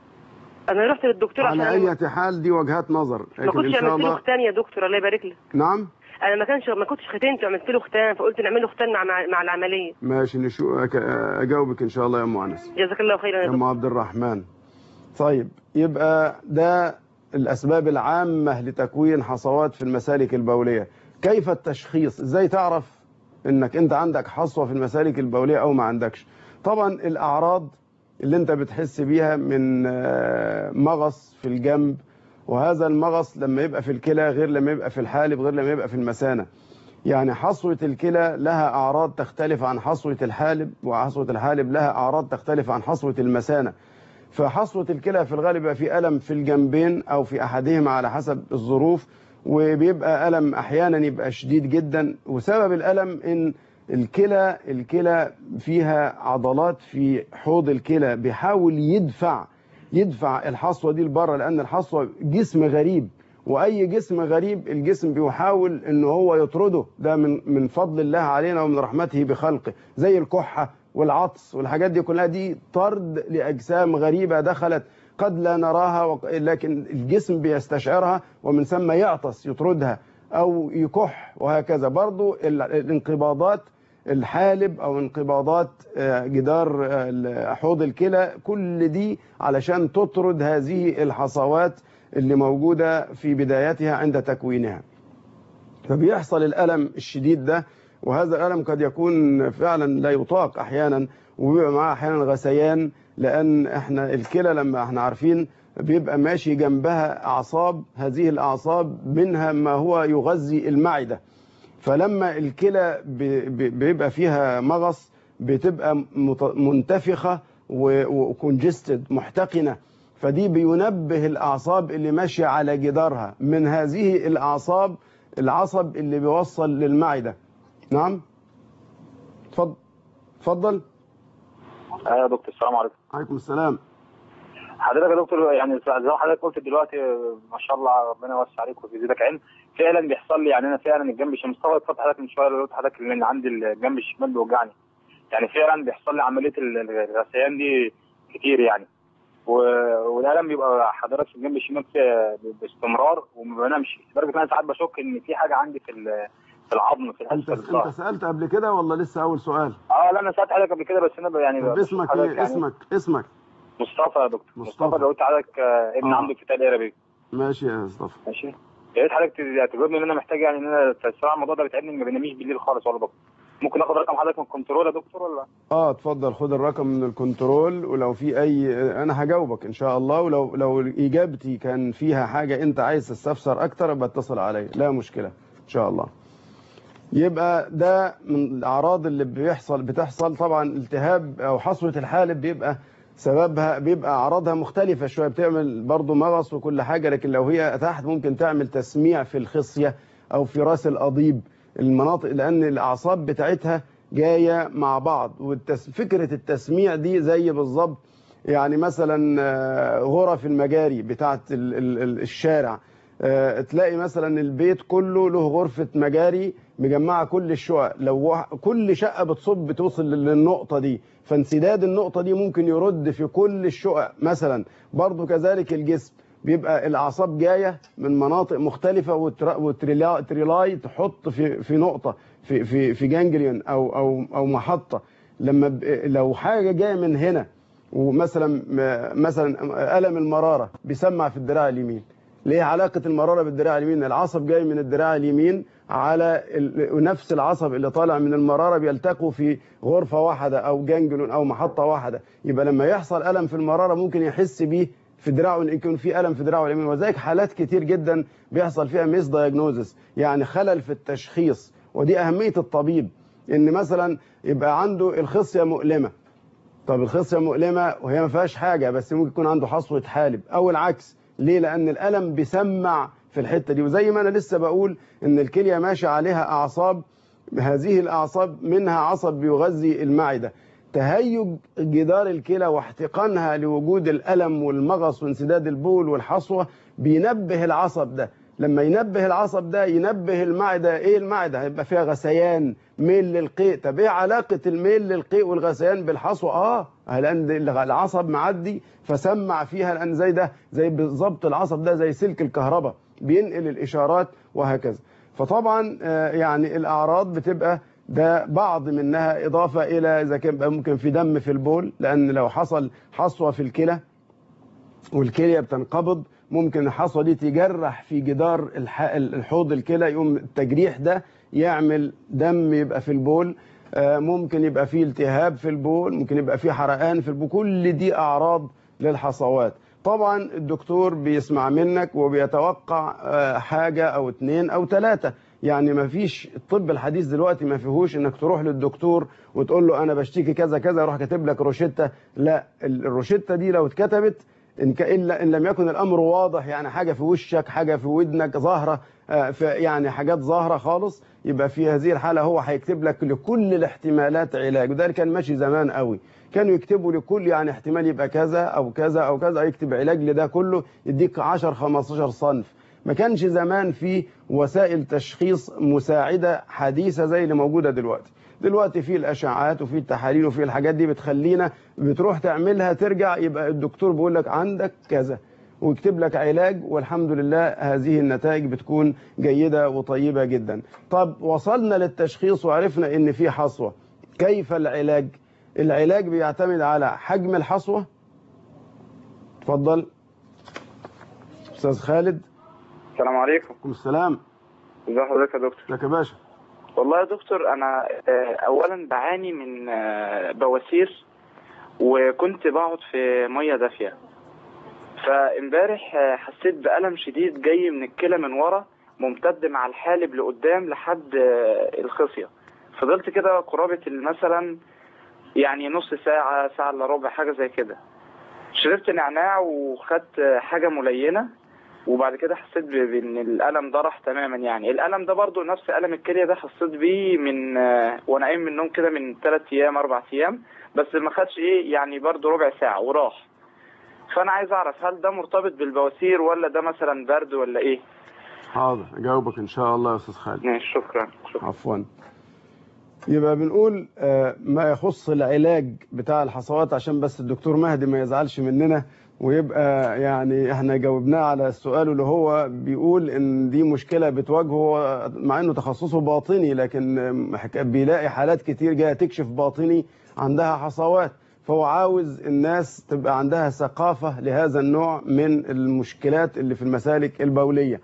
انا رحت للدكتور عشان على أنا اي حال دي وجهات نظر ما لكن ان كنتش شاء عملت له الله ختان يا دكتور الله يبارك لك نعم انا ما كانش ما كنتش ختنت وعملت له ختان فقلت نعمل له ختان مع مع, مع العمليه ماشي نشو أك- اجاوبك ان شاء الله يا ام انس جزاك الله خيرا يا يا دكتور ام عبد الرحمن طيب يبقى ده الاسباب العامه لتكوين حصوات في المسالك البوليه كيف التشخيص ازاي تعرف انك انت عندك حصوه في المسالك البوليه او ما عندكش طبعا الاعراض اللي انت بتحس بيها من آه، مغص في الجنب وهذا المغص لما يبقى في الكلى غير لما يبقى في الحالب غير لما يبقى في المثانه يعني حصوة الكلى لها أعراض تختلف عن حصوة الحالب وحصوة الحالب لها أعراض تختلف عن حصوة المثانة فحصوة الكلى في الغالب يبقى في ألم في الجنبين أو في أحدهما على حسب الظروف وبيبقى ألم أحيانا يبقى شديد جدا وسبب الألم إن الكلى الكلى فيها عضلات في حوض الكلى بيحاول يدفع يدفع الحصوة دي لبره لأن الحصوة جسم غريب واي جسم غريب الجسم بيحاول ان هو يطرده ده من من فضل الله علينا ومن رحمته بخلقه زي الكحه والعطس والحاجات دي كلها دي طرد لاجسام غريبه دخلت قد لا نراها وق- لكن الجسم بيستشعرها ومن ثم يعطس يطردها او يكح وهكذا برضو ال- الانقباضات الحالب او انقباضات آه، جدار آه، حوض الكلى كل دي علشان تطرد هذه الحصوات اللي موجودة في بدايتها عند تكوينها فبيحصل الألم الشديد ده وهذا الألم قد يكون فعلا لا يطاق أحيانا وبيبقى معاه أحيانا غثيان لأن احنا الكلى لما احنا عارفين بيبقى ماشي جنبها أعصاب هذه الأعصاب منها ما هو يغذي المعدة فلما الكلى ب- ب- بيبقى فيها مغص بتبقى مت- منتفخة وكونجستد محتقنة فدي بينبه الأعصاب اللي ماشية على جدارها من هذه الأعصاب العصب اللي بيوصل للمعدة نعم اتفضل اتفضل ايوه يا دكتور السلام عليكم عليكم السلام حضرتك يا دكتور يعني زي ما حضرتك قلت دلوقتي ما شاء الله ربنا يوسع عليك ويزيدك علم فعلا بيحصل لي يعني انا فعلا الجنب الشمال مستوى اتفضل حضرتك من شويه قلت حضرتك ان عندي الجنب الشمال بيوجعني يعني فعلا بيحصل لي عمليه ال- الغثيان دي كتير يعني و- والالم بيبقى حضرتك في الجنب الشمال في- باستمرار وما بنامش لدرجه ان انا ساعات بشك ان في حاجه عندي في ال- في العظم في انت الحته الظهر انت سألت قبل كده ولا لسه أول سؤال اه لا انا سالت حضرتك قبل كده بس انا ب- يعني طب بشوف اسمك حضرتك ايه يعني اسمك اسمك مصطفى يا دكتور مصطفى. مصطفى لو قلت حضرتك آه، ابن آه. عنده فتاة اربي ماشي يا مصطفى ماشي يا ريت حضرتك تعتبرني ان انا محتاج يعني ان انا الصراحه الموضوع ده بيتعبني ما بناميش بالليل خالص ولا بكره ممكن اخد رقم حضرتك من الكنترول يا دكتور ولا اه اتفضل خد الرقم من الكنترول ولو في اي انا هجاوبك ان شاء الله ولو لو اجابتي كان فيها حاجه انت عايز تستفسر اكتر يبقى اتصل عليا لا مشكله ان شاء الله يبقى ده من الاعراض اللي بيحصل بتحصل طبعا التهاب او حصوه الحالب بيبقى سببها بيبقى اعراضها مختلفه شويه بتعمل برضو مغص وكل حاجه لكن لو هي تحت ممكن تعمل تسميع في الخصيه او في راس القضيب المناطق لان الاعصاب بتاعتها جايه مع بعض وفكره التسميع دي زي بالظبط يعني مثلا آه، غرف المجاري بتاعت ال- ال- ال- الشارع آه، تلاقي مثلا البيت كله له غرفة مجاري مجمعه كل الشقق لو وح- كل شقه بتصب بتوصل للنقطه دي فانسداد النقطه دي ممكن يرد في كل الشقق مثلا برضو كذلك الجسم بيبقى الاعصاب جايه من مناطق مختلفه وتر- وتريلا- تريلاي تحط في في نقطه في في في جانجليون او او او محطه لما ب- لو حاجه جايه من هنا ومثلا م- مثلا الم المراره بيسمع في الدراع اليمين ليه علاقه المراره بالدراع اليمين العصب جاي من الدراع اليمين على ال- ونفس العصب اللي طالع من المراره بيلتقوا في غرفه واحده او جانجلون او محطه واحده يبقى لما يحصل الم في المراره ممكن يحس بيه في دراعه ان يكون في الم في دراعه اليمين وذلك حالات كتير جدا بيحصل فيها ميس دايجنوزس يعني خلل في التشخيص ودي اهميه الطبيب ان مثلا يبقى عنده الخصيه مؤلمه طب الخصيه مؤلمه وهي ما فيهاش حاجه بس ممكن يكون عنده حصوه حالب او العكس ليه لان الالم بيسمع في الحته دي وزي ما انا لسه بقول ان الكليه ماشي عليها اعصاب هذه الاعصاب منها عصب بيغذي المعده تهيج جدار الكلى واحتقانها لوجود الالم والمغص وانسداد البول والحصوه بينبه العصب ده لما ينبه العصب ده ينبه المعده ايه المعده هيبقى فيها غثيان ميل للقيء طب ايه علاقه الميل للقيء والغثيان بالحصوه اه لان العصب معدي فسمع فيها لان زي ده زي بالظبط العصب ده زي سلك الكهرباء بينقل الاشارات وهكذا فطبعا آه، يعني الاعراض بتبقى ده بعض منها اضافه الى اذا كان بقى ممكن في دم في البول لان لو حصل حصوه في الكلى والكليه بتنقبض ممكن الحصوه دي تجرح في جدار الح- الحوض الكلى يقوم التجريح ده يعمل دم يبقى في البول آه، ممكن يبقى فيه التهاب في البول ممكن يبقى فيه حرقان في البول كل دي اعراض للحصوات طبعا الدكتور بيسمع منك وبيتوقع آه، حاجه او اتنين او ثلاثه يعني ما فيش الطب الحديث دلوقتي ما فيهوش انك تروح للدكتور وتقول له انا بشتكي كذا كذا يروح كاتب لك روشته لا الروشته دي لو اتكتبت إن, ك... إلا إن لم يكن الأمر واضح يعني حاجة في وشك حاجة في ودنك ظاهرة آه، في يعني حاجات ظاهرة خالص يبقى في هذه الحالة هو هيكتب لك لكل الاحتمالات علاج وده كان ماشي زمان قوي كانوا يكتبوا لكل يعني احتمال يبقى كذا أو كذا أو كذا يكتب علاج لده كله يديك 10 15 صنف ما كانش زمان في وسائل تشخيص مساعدة حديثة زي اللي موجودة دلوقتي دلوقتي في الاشعاعات وفي التحاليل وفي الحاجات دي بتخلينا بتروح تعملها ترجع يبقى الدكتور بيقول لك عندك كذا ويكتب لك علاج والحمد لله هذه النتائج بتكون جيدة وطيبة جدا طب وصلنا للتشخيص وعرفنا ان في حصوة كيف العلاج العلاج بيعتمد على حجم الحصوة اتفضل استاذ خالد السلام عليكم عليكم السلام ازي حضرتك يا دكتور ازيك يا باشا والله يا دكتور انا آه، اولا بعاني من آه، بواسير وكنت بقعد في ميه دافيه فامبارح آه، حسيت بالم شديد جاي من الكلى من ورا ممتد مع الحالب لقدام لحد آه، الخصيه فضلت كده قرابه مثلا يعني نص ساعه ساعه الا ربع حاجه زي كده شربت نعناع وخدت آه، حاجه ملينه وبعد كده حسيت ب- بان الالم ده راح تماما يعني الالم ده برضو نفس الم الكليه ده حسيت بيه من آه، وانا قايم من النوم كده من ثلاث ايام اربع ايام بس ما خدش ايه يعني برضو ربع ساعه وراح فانا عايز اعرف هل ده مرتبط بالبواسير ولا ده مثلا برد ولا ايه حاضر اجاوبك ان شاء الله يا استاذ خالد ماشي شكرا شكرا عفوا يبقى بنقول آه، ما يخص العلاج بتاع الحصوات عشان بس الدكتور مهدي ما يزعلش مننا ويبقى يعني احنا جاوبناه على السؤال اللي هو بيقول ان دي مشكله بتواجهه مع انه تخصصه باطني لكن آم، حك- بيلاقي حالات كتير جايه تكشف باطني عندها حصوات فهو عاوز الناس تبقى عندها ثقافه لهذا النوع من المشكلات اللي في المسالك البوليه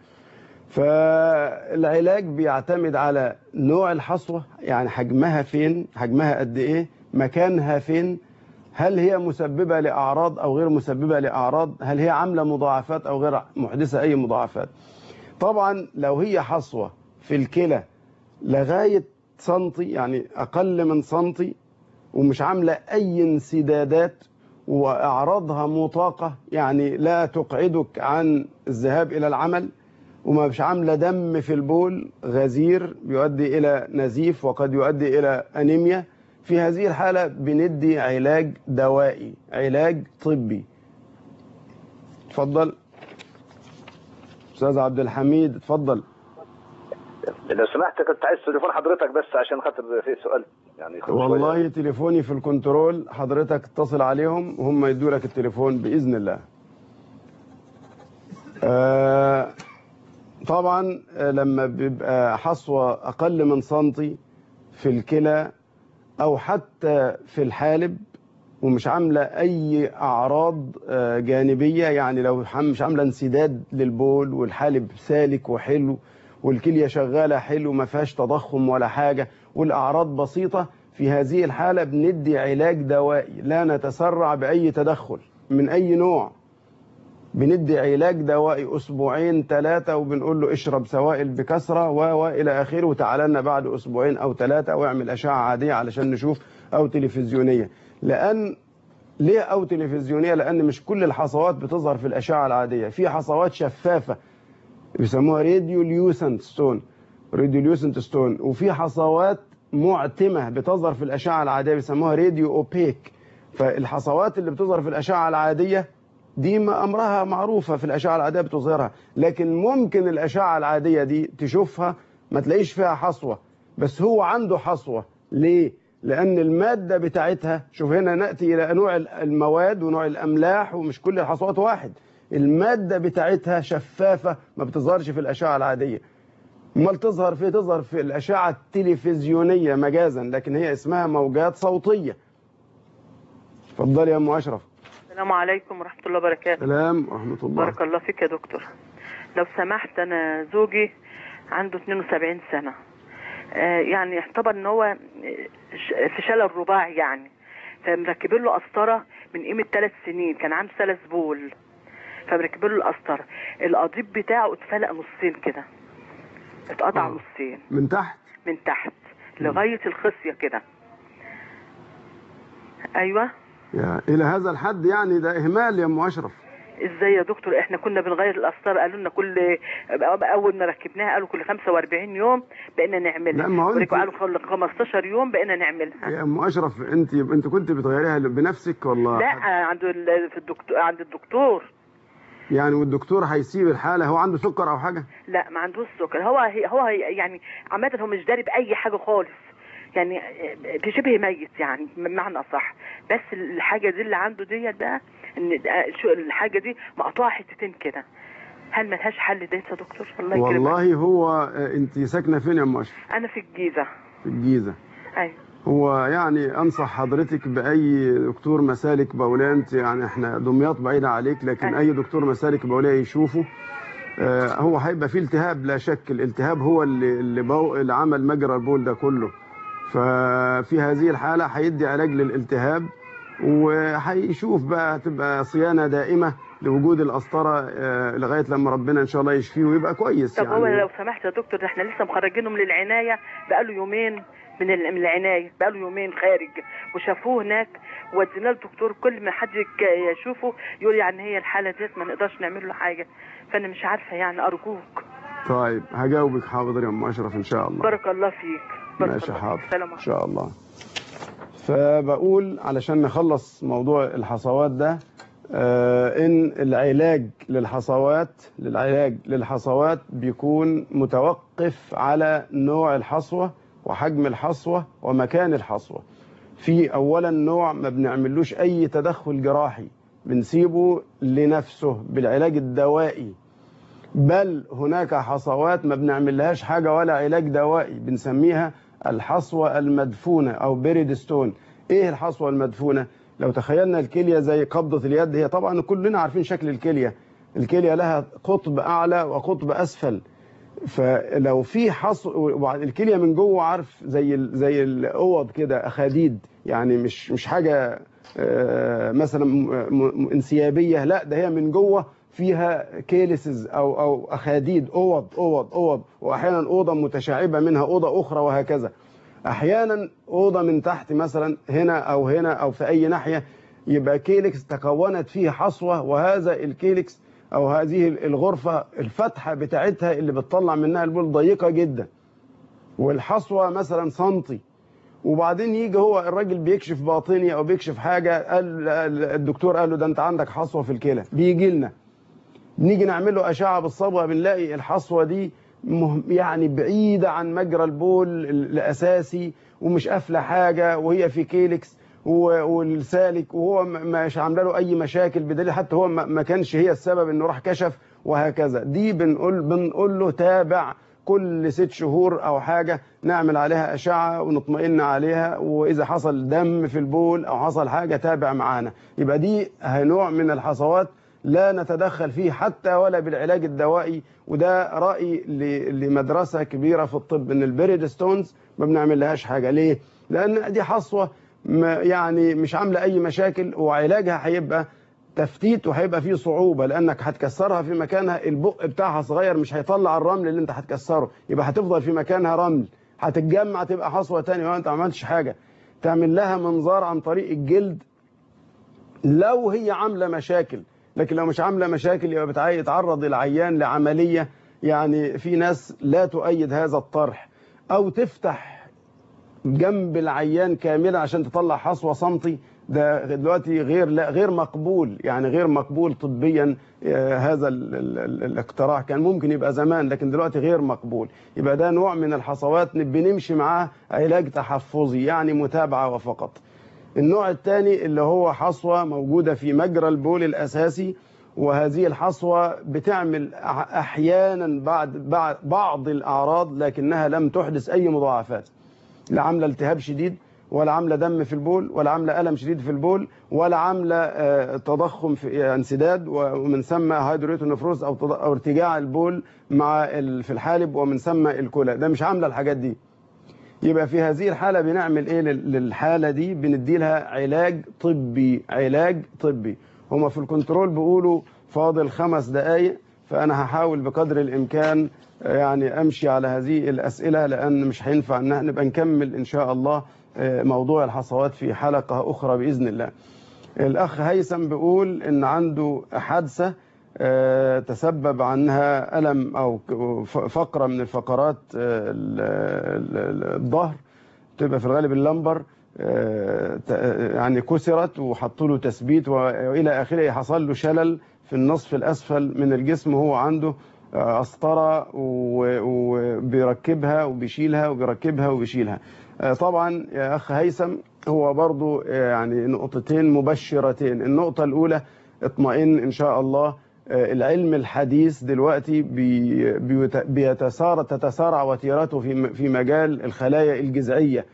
فالعلاج بيعتمد على نوع الحصوة يعني حجمها فين حجمها قد ايه مكانها فين هل هي مسببة لأعراض أو غير مسببة لأعراض هل هي عاملة مضاعفات أو غير محدثة أي مضاعفات طبعا لو هي حصوة في الكلى لغاية سنتي يعني أقل من سنتي ومش عاملة أي انسدادات وأعراضها مطاقة يعني لا تقعدك عن الذهاب إلى العمل وما مش عاملة دم في البول غزير بيؤدي إلى نزيف وقد يؤدي إلى أنيميا في هذه الحالة بندي علاج دوائي علاج طبي اتفضل أستاذ عبد الحميد اتفضل لو سمحت كنت عايز تليفون حضرتك بس عشان خاطر في سؤال يعني خد شوية. والله تليفوني في الكنترول حضرتك اتصل عليهم وهم يدوا لك التليفون باذن الله آه طبعا آه، لما بيبقى حصوه اقل من سنتي في الكلى او حتى في الحالب ومش عامله اي اعراض آه، جانبيه يعني لو حم- مش عامله انسداد للبول والحالب سالك وحلو والكليه شغاله حلو ما فيهاش تضخم ولا حاجه والاعراض بسيطه في هذه الحاله بندي علاج دوائي لا نتسرع باي تدخل من اي نوع بندي علاج دوائي اسبوعين ثلاثه وبنقول له اشرب سوائل بكثره و والى اخره وتعالى لنا بعد اسبوعين او ثلاثه واعمل اشعه عاديه علشان نشوف او تلفزيونيه لان ليه او تلفزيونيه لان مش كل الحصوات بتظهر في الاشعه العاديه في حصوات شفافه بيسموها راديو ليوسنت ستون راديو ليوسنت ستون وفي حصوات معتمه بتظهر في الاشعه العاديه بيسموها راديو اوبيك فالحصوات اللي بتظهر في الاشعه العاديه دي ما امرها معروفه في الاشعه العاديه بتظهرها لكن ممكن الاشعه العاديه دي تشوفها ما تلاقيش فيها حصوه بس هو عنده حصوه ليه لان الماده بتاعتها شوف هنا ناتي الى نوع المواد ونوع الاملاح ومش كل الحصوات واحد الماده بتاعتها شفافه ما بتظهرش في الاشعه العاديه امال تظهر في تظهر في الاشعه التلفزيونيه مجازا لكن هي اسمها موجات صوتيه اتفضلي يا ام اشرف السلام عليكم ورحمة الله وبركاته سلام ورحمه الله بارك الله فيك يا دكتور لو سمحت أنا زوجي عنده 72 سنة آه يعني يعتبر إن هو ش- في شلل رباعي يعني فمركبين له قسطرة من قيمة ثلاث سنين كان عنده ثلاث بول فمركبين له القسطرة القضيب بتاعه اتفلق نصين كده اتقطع نصين من تحت من تحت لغاية الخصية كده أيوه يا الى هذا الحد يعني ده اهمال يا ام اشرف ازاي يا دكتور احنا كنا بنغير القسطره قالوا لنا كل اول ما ركبناها قالوا كل 45 يوم بقينا نعملها لا، ما هو انت- قالوا كل 15 يوم بقينا نعملها يا ام اشرف انت انت كنت بتغيريها بنفسك ولا لا عند ال- في الدكتور عند الدكتور يعني والدكتور هيسيب الحاله هو عنده سكر او حاجه لا ما عندوش سكر هو هي هو هي يعني عامه هو مش داري باي حاجه خالص يعني شبه ميت يعني بمعنى اصح بس الحاجه دي اللي عنده ديت بقى ان ده- شو الحاجه دي مقطوعه حتتين كده هل ملهاش حل ديت يا دكتور الله يكرمك والله هو آه، انت ساكنه فين يا ام اشرف انا في الجيزه في الجيزه ايوه هو يعني انصح حضرتك باي دكتور مسالك بوليه انت يعني احنا دمياط بعيده عليك لكن اي دكتور مسالك بوليه يشوفه آه، هو هيبقى فيه التهاب لا شك الالتهاب هو اللي اللي, بو... اللي عمل مجرى البول ده كله ففي هذه الحاله هيدي علاج للالتهاب وهيشوف بقى تبقى صيانه دائمه لوجود القسطره آه، لغايه لما ربنا ان شاء الله يشفيه ويبقى كويس طب هو يعني لو سمحت يا دكتور ده احنا لسه مخرجينه من العنايه بقاله يومين من ال- من العنايه بقاله يومين خارج وشافوه هناك وديناه للدكتور كل ما حد يك- يشوفه يقول يعني هي الحاله ديت ما نقدرش نعمل له حاجه فانا مش عارفه يعني ارجوك طيب هجاوبك حاضر يا ام اشرف ان شاء الله بارك الله فيك بارك ماشي الله حاضر فيك. سلام ان شاء الله فبقول علشان نخلص موضوع الحصوات ده آه، ان العلاج للحصوات للعلاج للحصوات بيكون متوقف على نوع الحصوة وحجم الحصوة ومكان الحصوة في اولا نوع ما بنعملوش اي تدخل جراحي بنسيبه لنفسه بالعلاج الدوائي بل هناك حصوات ما بنعملهاش حاجة ولا علاج دوائي بنسميها الحصوة المدفونة أو بيريدستون إيه الحصوة المدفونة؟ لو تخيلنا الكلية زي قبضة اليد هي طبعا كلنا عارفين شكل الكلية الكلية لها قطب أعلى وقطب أسفل فلو في حصو وبعد الكليه من جوه عارف زي ال... زي الاوض كده اخاديد يعني مش مش حاجه آه، مثلا م- م- انسيابيه لا ده هي من جوه فيها كيلسز او او اخاديد اوض اوض اوض واحيانا اوضه متشعبه منها اوضه اخرى وهكذا احيانا اوضه من تحت مثلا هنا او هنا او في اي ناحيه يبقى كيلكس تكونت فيه حصوه وهذا الكيلكس او هذه الغرفه الفتحه بتاعتها اللي بتطلع منها البول ضيقه جدا والحصوه مثلا سنتي وبعدين يجي هو الراجل بيكشف باطني او بيكشف حاجه قال الدكتور قال له ده انت عندك حصوه في الكلى بيجي لنا نيجي نعمل له اشعه بالصبغه بنلاقي الحصوه دي مه- يعني بعيدة عن مجرى البول ال- الأساسي ومش قافلة حاجة وهي في كيلكس و- والسالك وهو م- مش عامله له أي مشاكل بدليل حتى هو ما ما كانش هي السبب إنه راح كشف وهكذا دي بنقول بنقول له تابع كل ست شهور أو حاجة نعمل عليها أشعة ونطمئن عليها وإذا حصل دم في البول أو حصل حاجة تابع معانا يبقى دي نوع من الحصوات لا نتدخل فيه حتى ولا بالعلاج الدوائي وده رأي ل- لمدرسة كبيرة في الطب ان البيريد ستونز ما بنعمل لهاش حاجة ليه؟ لأن دي حصوة ما- يعني مش عاملة أي مشاكل وعلاجها هيبقى تفتيت وهيبقى فيه صعوبة لأنك هتكسرها في مكانها البق بتاعها صغير مش هيطلع الرمل اللي أنت هتكسره يبقى هتفضل في مكانها رمل هتتجمع تبقى حصوة تانية وأنت ما عملتش حاجة تعمل لها منظار عن طريق الجلد لو هي عامله مشاكل لكن لو مش عامله مشاكل يبقى بتعي- يتعرض العيان لعمليه يعني في ناس لا تؤيد هذا الطرح او تفتح جنب العيان كاملا عشان تطلع حصوه سنتي ده دلوقتي غير لا غير مقبول يعني غير مقبول طبيا آه، هذا ال ال ال الاقتراح كان ممكن يبقى زمان لكن دلوقتي غير مقبول يبقى ده نوع من الحصوات بنمشي معاه علاج تحفظي يعني متابعه وفقط النوع الثاني اللي هو حصوة موجودة في مجرى البول الأساسي وهذه الحصوة بتعمل أح- أحيانا بعد بعد بعض الأعراض لكنها لم تحدث أي مضاعفات لا عاملة التهاب شديد ولا عاملة دم في البول ولا عاملة ألم شديد في البول ولا عاملة آه، تضخم في انسداد ومن ثم هيدروتونفروز أو تض- أو ارتجاع البول مع ال- في الحالب ومن ثم الكلى ده مش عاملة الحاجات دي يبقى في هذه الحالة بنعمل ايه لل- للحالة دي بندي لها علاج طبي علاج طبي هما في الكنترول بيقولوا فاضل خمس دقايق فأنا هحاول بقدر الإمكان آه، يعني أمشي على هذه الأسئلة لأن مش هينفع إن احنا نبقى نكمل إن شاء الله آه، موضوع الحصوات في حلقة أخرى بإذن الله الأخ هيثم بيقول إن عنده حادثة آه، تسبب عنها ألم أو ك- ف- فقرة من الفقرات آه، ال- ال- الظهر تبقى في الغالب اللمبر آه، ت- يعني كسرت وحطوا له تثبيت والى اخره حصل له شلل في النصف الاسفل من الجسم وهو عنده آه، قسطره و- وبيركبها وبيشيلها وبيركبها وبيشيلها آه، طبعا يا اخ هيثم هو برضو آه، يعني نقطتين مبشرتين النقطه الاولى اطمئن ان شاء الله آه، العلم الحديث دلوقتي بي- بيت- بيتسارع تتسارع وتيراته في في مجال الخلايا الجذعيه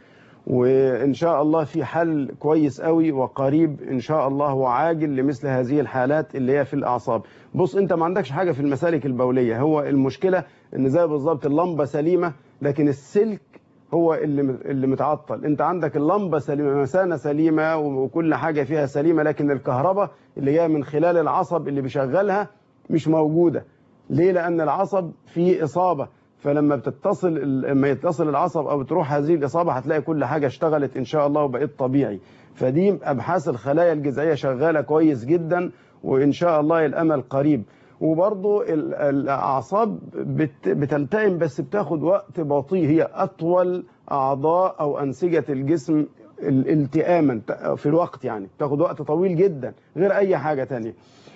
وان شاء الله في حل كويس قوي وقريب ان شاء الله وعاجل لمثل هذه الحالات اللي هي في الاعصاب بص انت ما عندكش حاجه في المسالك البوليه هو المشكله ان زي بالظبط اللمبه سليمه لكن السلك هو اللي اللي متعطل انت عندك اللمبه سليمه مثانه سليمه وكل حاجه فيها سليمه لكن الكهرباء اللي جايه من خلال العصب اللي بيشغلها مش موجوده ليه لان العصب فيه اصابه فلما بتتصل لما يتصل العصب او بتروح هذه الاصابه هتلاقي كل حاجه اشتغلت ان شاء الله وبقيت طبيعي فدي ابحاث الخلايا الجذعيه شغاله كويس جدا وان شاء الله الامل قريب وبرضو ال- الاعصاب بت- بتلتئم بس بتاخد وقت بطيء هي اطول اعضاء او انسجه الجسم ال- التئاما في الوقت يعني بتاخد وقت طويل جدا غير اي حاجه تانية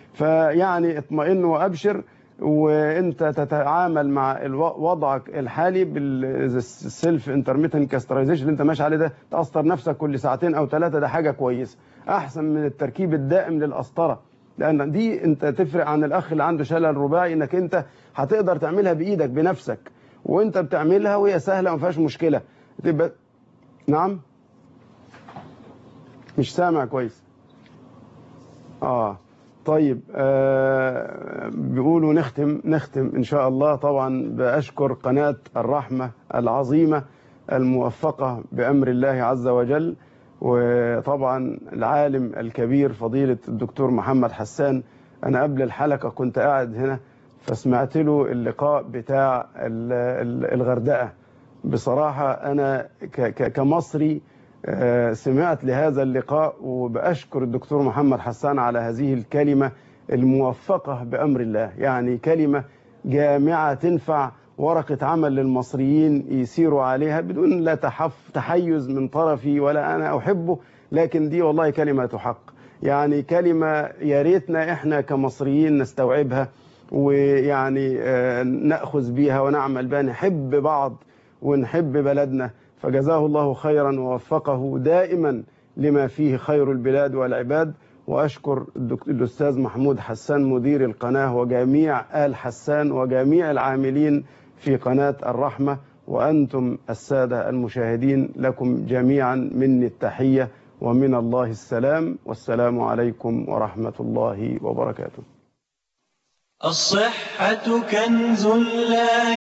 فيعني اطمئن وابشر وانت تتعامل مع الو- وضعك الحالي بالسيلف انترميتنت كاسترايزيشن اللي انت ماشي عليه ده تقسطر نفسك كل ساعتين او ثلاثه ده حاجه كويسه احسن من التركيب الدائم للقسطره لان دي انت تفرق عن الاخ اللي عنده شلل رباعي انك انت هتقدر تعملها بايدك بنفسك وانت بتعملها وهي سهله وما فيهاش مشكله تبقى نعم مش سامع كويس اه طيب آه بيقولوا نختم نختم ان شاء الله طبعا باشكر قناه الرحمه العظيمه الموفقه بامر الله عز وجل وطبعا العالم الكبير فضيله الدكتور محمد حسان انا قبل الحلقه كنت قاعد هنا فسمعت له اللقاء بتاع ال- ال- الغردقه بصراحه انا ك- ك- كمصري آه، سمعت لهذا اللقاء وبأشكر الدكتور محمد حسان على هذه الكلمة الموفقة بأمر الله يعني كلمة جامعة تنفع ورقة عمل للمصريين يسيروا عليها بدون لا تحف تحيز من طرفي ولا أنا أحبه لكن دي والله كلمة حق يعني كلمة يا ريتنا إحنا كمصريين نستوعبها ويعني آه، نأخذ بيها ونعمل بها نحب بعض ونحب بلدنا فجزاه الله خيرا ووفقه دائما لما فيه خير البلاد والعباد وأشكر الدك- الأستاذ محمود حسان مدير القناة وجميع آل حسان وجميع العاملين في قناة الرحمة وأنتم السادة المشاهدين لكم جميعا مني التحية ومن الله السلام والسلام عليكم ورحمة الله وبركاته الصحة كنز لا